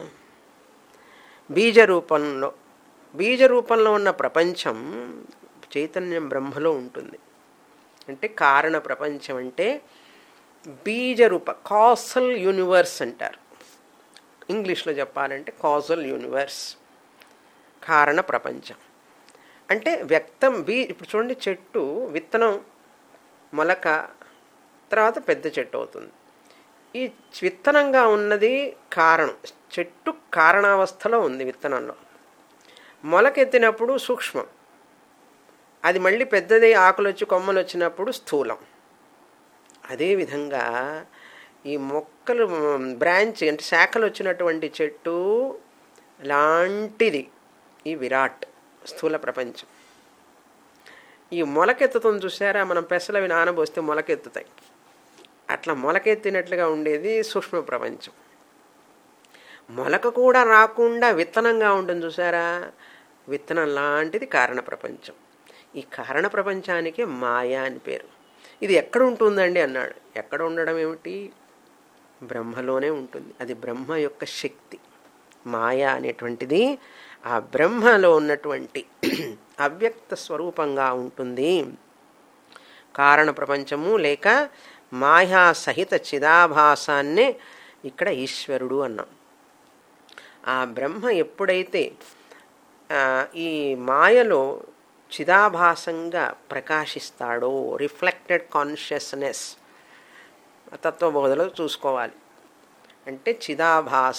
బీజ రూపంలో బీజ రూపంలో ఉన్న ప్రపంచం చైతన్యం బ్రహ్మలో ఉంటుంది అంటే కారణ ప్రపంచం అంటే బీజరూప కాసల్ యూనివర్స్ అంటారు ఇంగ్లీష్లో చెప్పాలంటే కాజల్ యూనివర్స్ కారణ ప్రపంచం అంటే వ్యక్తం బీ ఇప్పుడు చూడండి చెట్టు విత్తనం మొలక తర్వాత పెద్ద చెట్టు అవుతుంది ఈ విత్తనంగా ఉన్నది కారణం చెట్టు కారణావస్థలో ఉంది విత్తనంలో మొలకెత్తినప్పుడు సూక్ష్మం అది మళ్ళీ పెద్దది ఆకులు వచ్చి కొమ్మలు వచ్చినప్పుడు స్థూలం అదేవిధంగా ఈ మొక్కలు బ్రాంచ్ అంటే శాఖలు వచ్చినటువంటి చెట్టు లాంటిది ఈ విరాట్ స్థూల ప్రపంచం ఈ మొలకెత్తుతుంది చూసారా మనం పెసలవి నానబోస్తే మొలకెత్తుతాయి అట్లా మొలకెత్తినట్లుగా ఉండేది సూక్ష్మ ప్రపంచం మొలక కూడా రాకుండా విత్తనంగా ఉంటుంది చూసారా విత్తనం లాంటిది కారణ ప్రపంచం ఈ కారణ ప్రపంచానికి మాయా అని పేరు ఇది ఎక్కడ ఉంటుందండి అన్నాడు ఎక్కడ ఉండడం ఏమిటి బ్రహ్మలోనే ఉంటుంది అది బ్రహ్మ యొక్క శక్తి మాయా అనేటువంటిది ఆ బ్రహ్మలో ఉన్నటువంటి అవ్యక్త స్వరూపంగా ఉంటుంది కారణ ప్రపంచము లేక మాయా సహిత చిదాభాసాన్నే ఇక్కడ ఈశ్వరుడు అన్నాం ఆ బ్రహ్మ ఎప్పుడైతే ఈ మాయలో చిదాభాసంగా ప్రకాశిస్తాడో రిఫ్లెక్టెడ్ కాన్షియస్నెస్ తత్వబోధలో చూసుకోవాలి అంటే చిదాభాస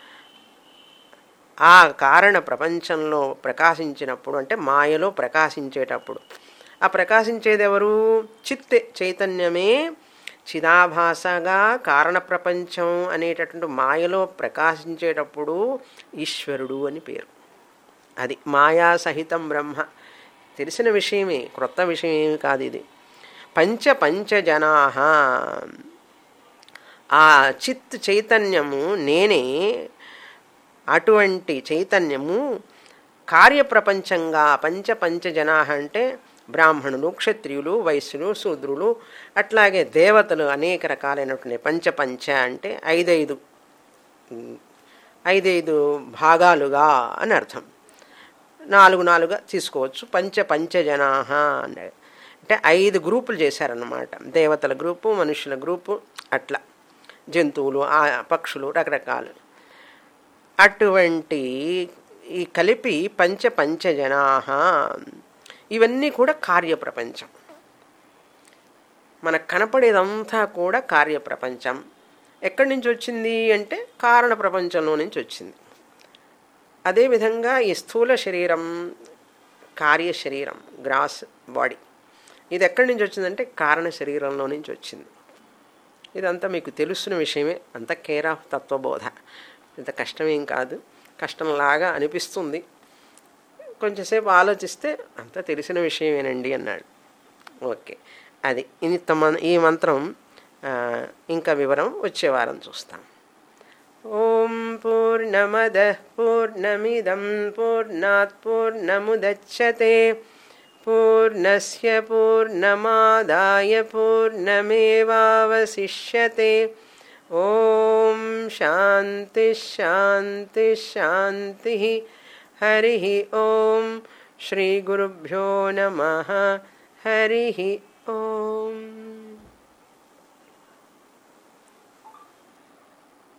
ఆ కారణ ప్రపంచంలో ప్రకాశించినప్పుడు అంటే మాయలో ప్రకాశించేటప్పుడు ఆ ప్రకాశించేది ఎవరు చిత్తే చైతన్యమే చిదాభాసగా కారణ ప్రపంచం అనేటటువంటి మాయలో ప్రకాశించేటప్పుడు ఈశ్వరుడు అని పేరు అది మాయా సహితం బ్రహ్మ తెలిసిన విషయమే క్రొత్త విషయం ఏమి కాదు ఇది పంచ పంచ జనా ఆ చిత్ చైతన్యము నేనే అటువంటి చైతన్యము కార్యప్రపంచంగా పంచ పంచ జనా అంటే బ్రాహ్మణులు క్షత్రియులు వైశ్యులు శూద్రులు అట్లాగే దేవతలు అనేక రకాలైనటువంటి పంచ పంచ అంటే ఐదైదు ఐదైదు భాగాలుగా అని అర్థం నాలుగు నాలుగుగా తీసుకోవచ్చు పంచ పంచ జనా అంటే ఐదు గ్రూపులు చేశారన్నమాట దేవతల గ్రూపు మనుషుల గ్రూపు అట్లా జంతువులు పక్షులు రకరకాలు అటువంటి ఈ కలిపి పంచ పంచ జనా ఇవన్నీ కూడా కార్యప్రపంచం మనకు కనపడేదంతా కూడా కార్యప్రపంచం ఎక్కడి నుంచి వచ్చింది అంటే కారణ ప్రపంచంలో నుంచి వచ్చింది అదేవిధంగా ఈ స్థూల శరీరం కార్య శరీరం గ్రాస్ బాడీ ఇది ఎక్కడి నుంచి వచ్చిందంటే కారణ శరీరంలో నుంచి వచ్చింది ఇదంతా మీకు తెలుస్తున్న విషయమే అంత కేర్ ఆఫ్ తత్వబోధ ఇంత కష్టమేం కాదు కష్టంలాగా అనిపిస్తుంది కొంచెంసేపు ఆలోచిస్తే అంత తెలిసిన విషయమేనండి అన్నాడు ఓకే అది ఇది ఈ మంత్రం ఇంకా వివరం వచ్చే వారం చూస్తాం ఓం పూర్ణమద పూర్ణమిదం పూర్ణాత్ పూర్ణముదచ్చతే పూర్ణస్య పూర్ణమాదాయ పూర్ణమేవావశిష్యతే ఓం శాంతి శాంతి శాంతి హరి ఓం శ్రీ గురుభ్యో నమ హరి ఓం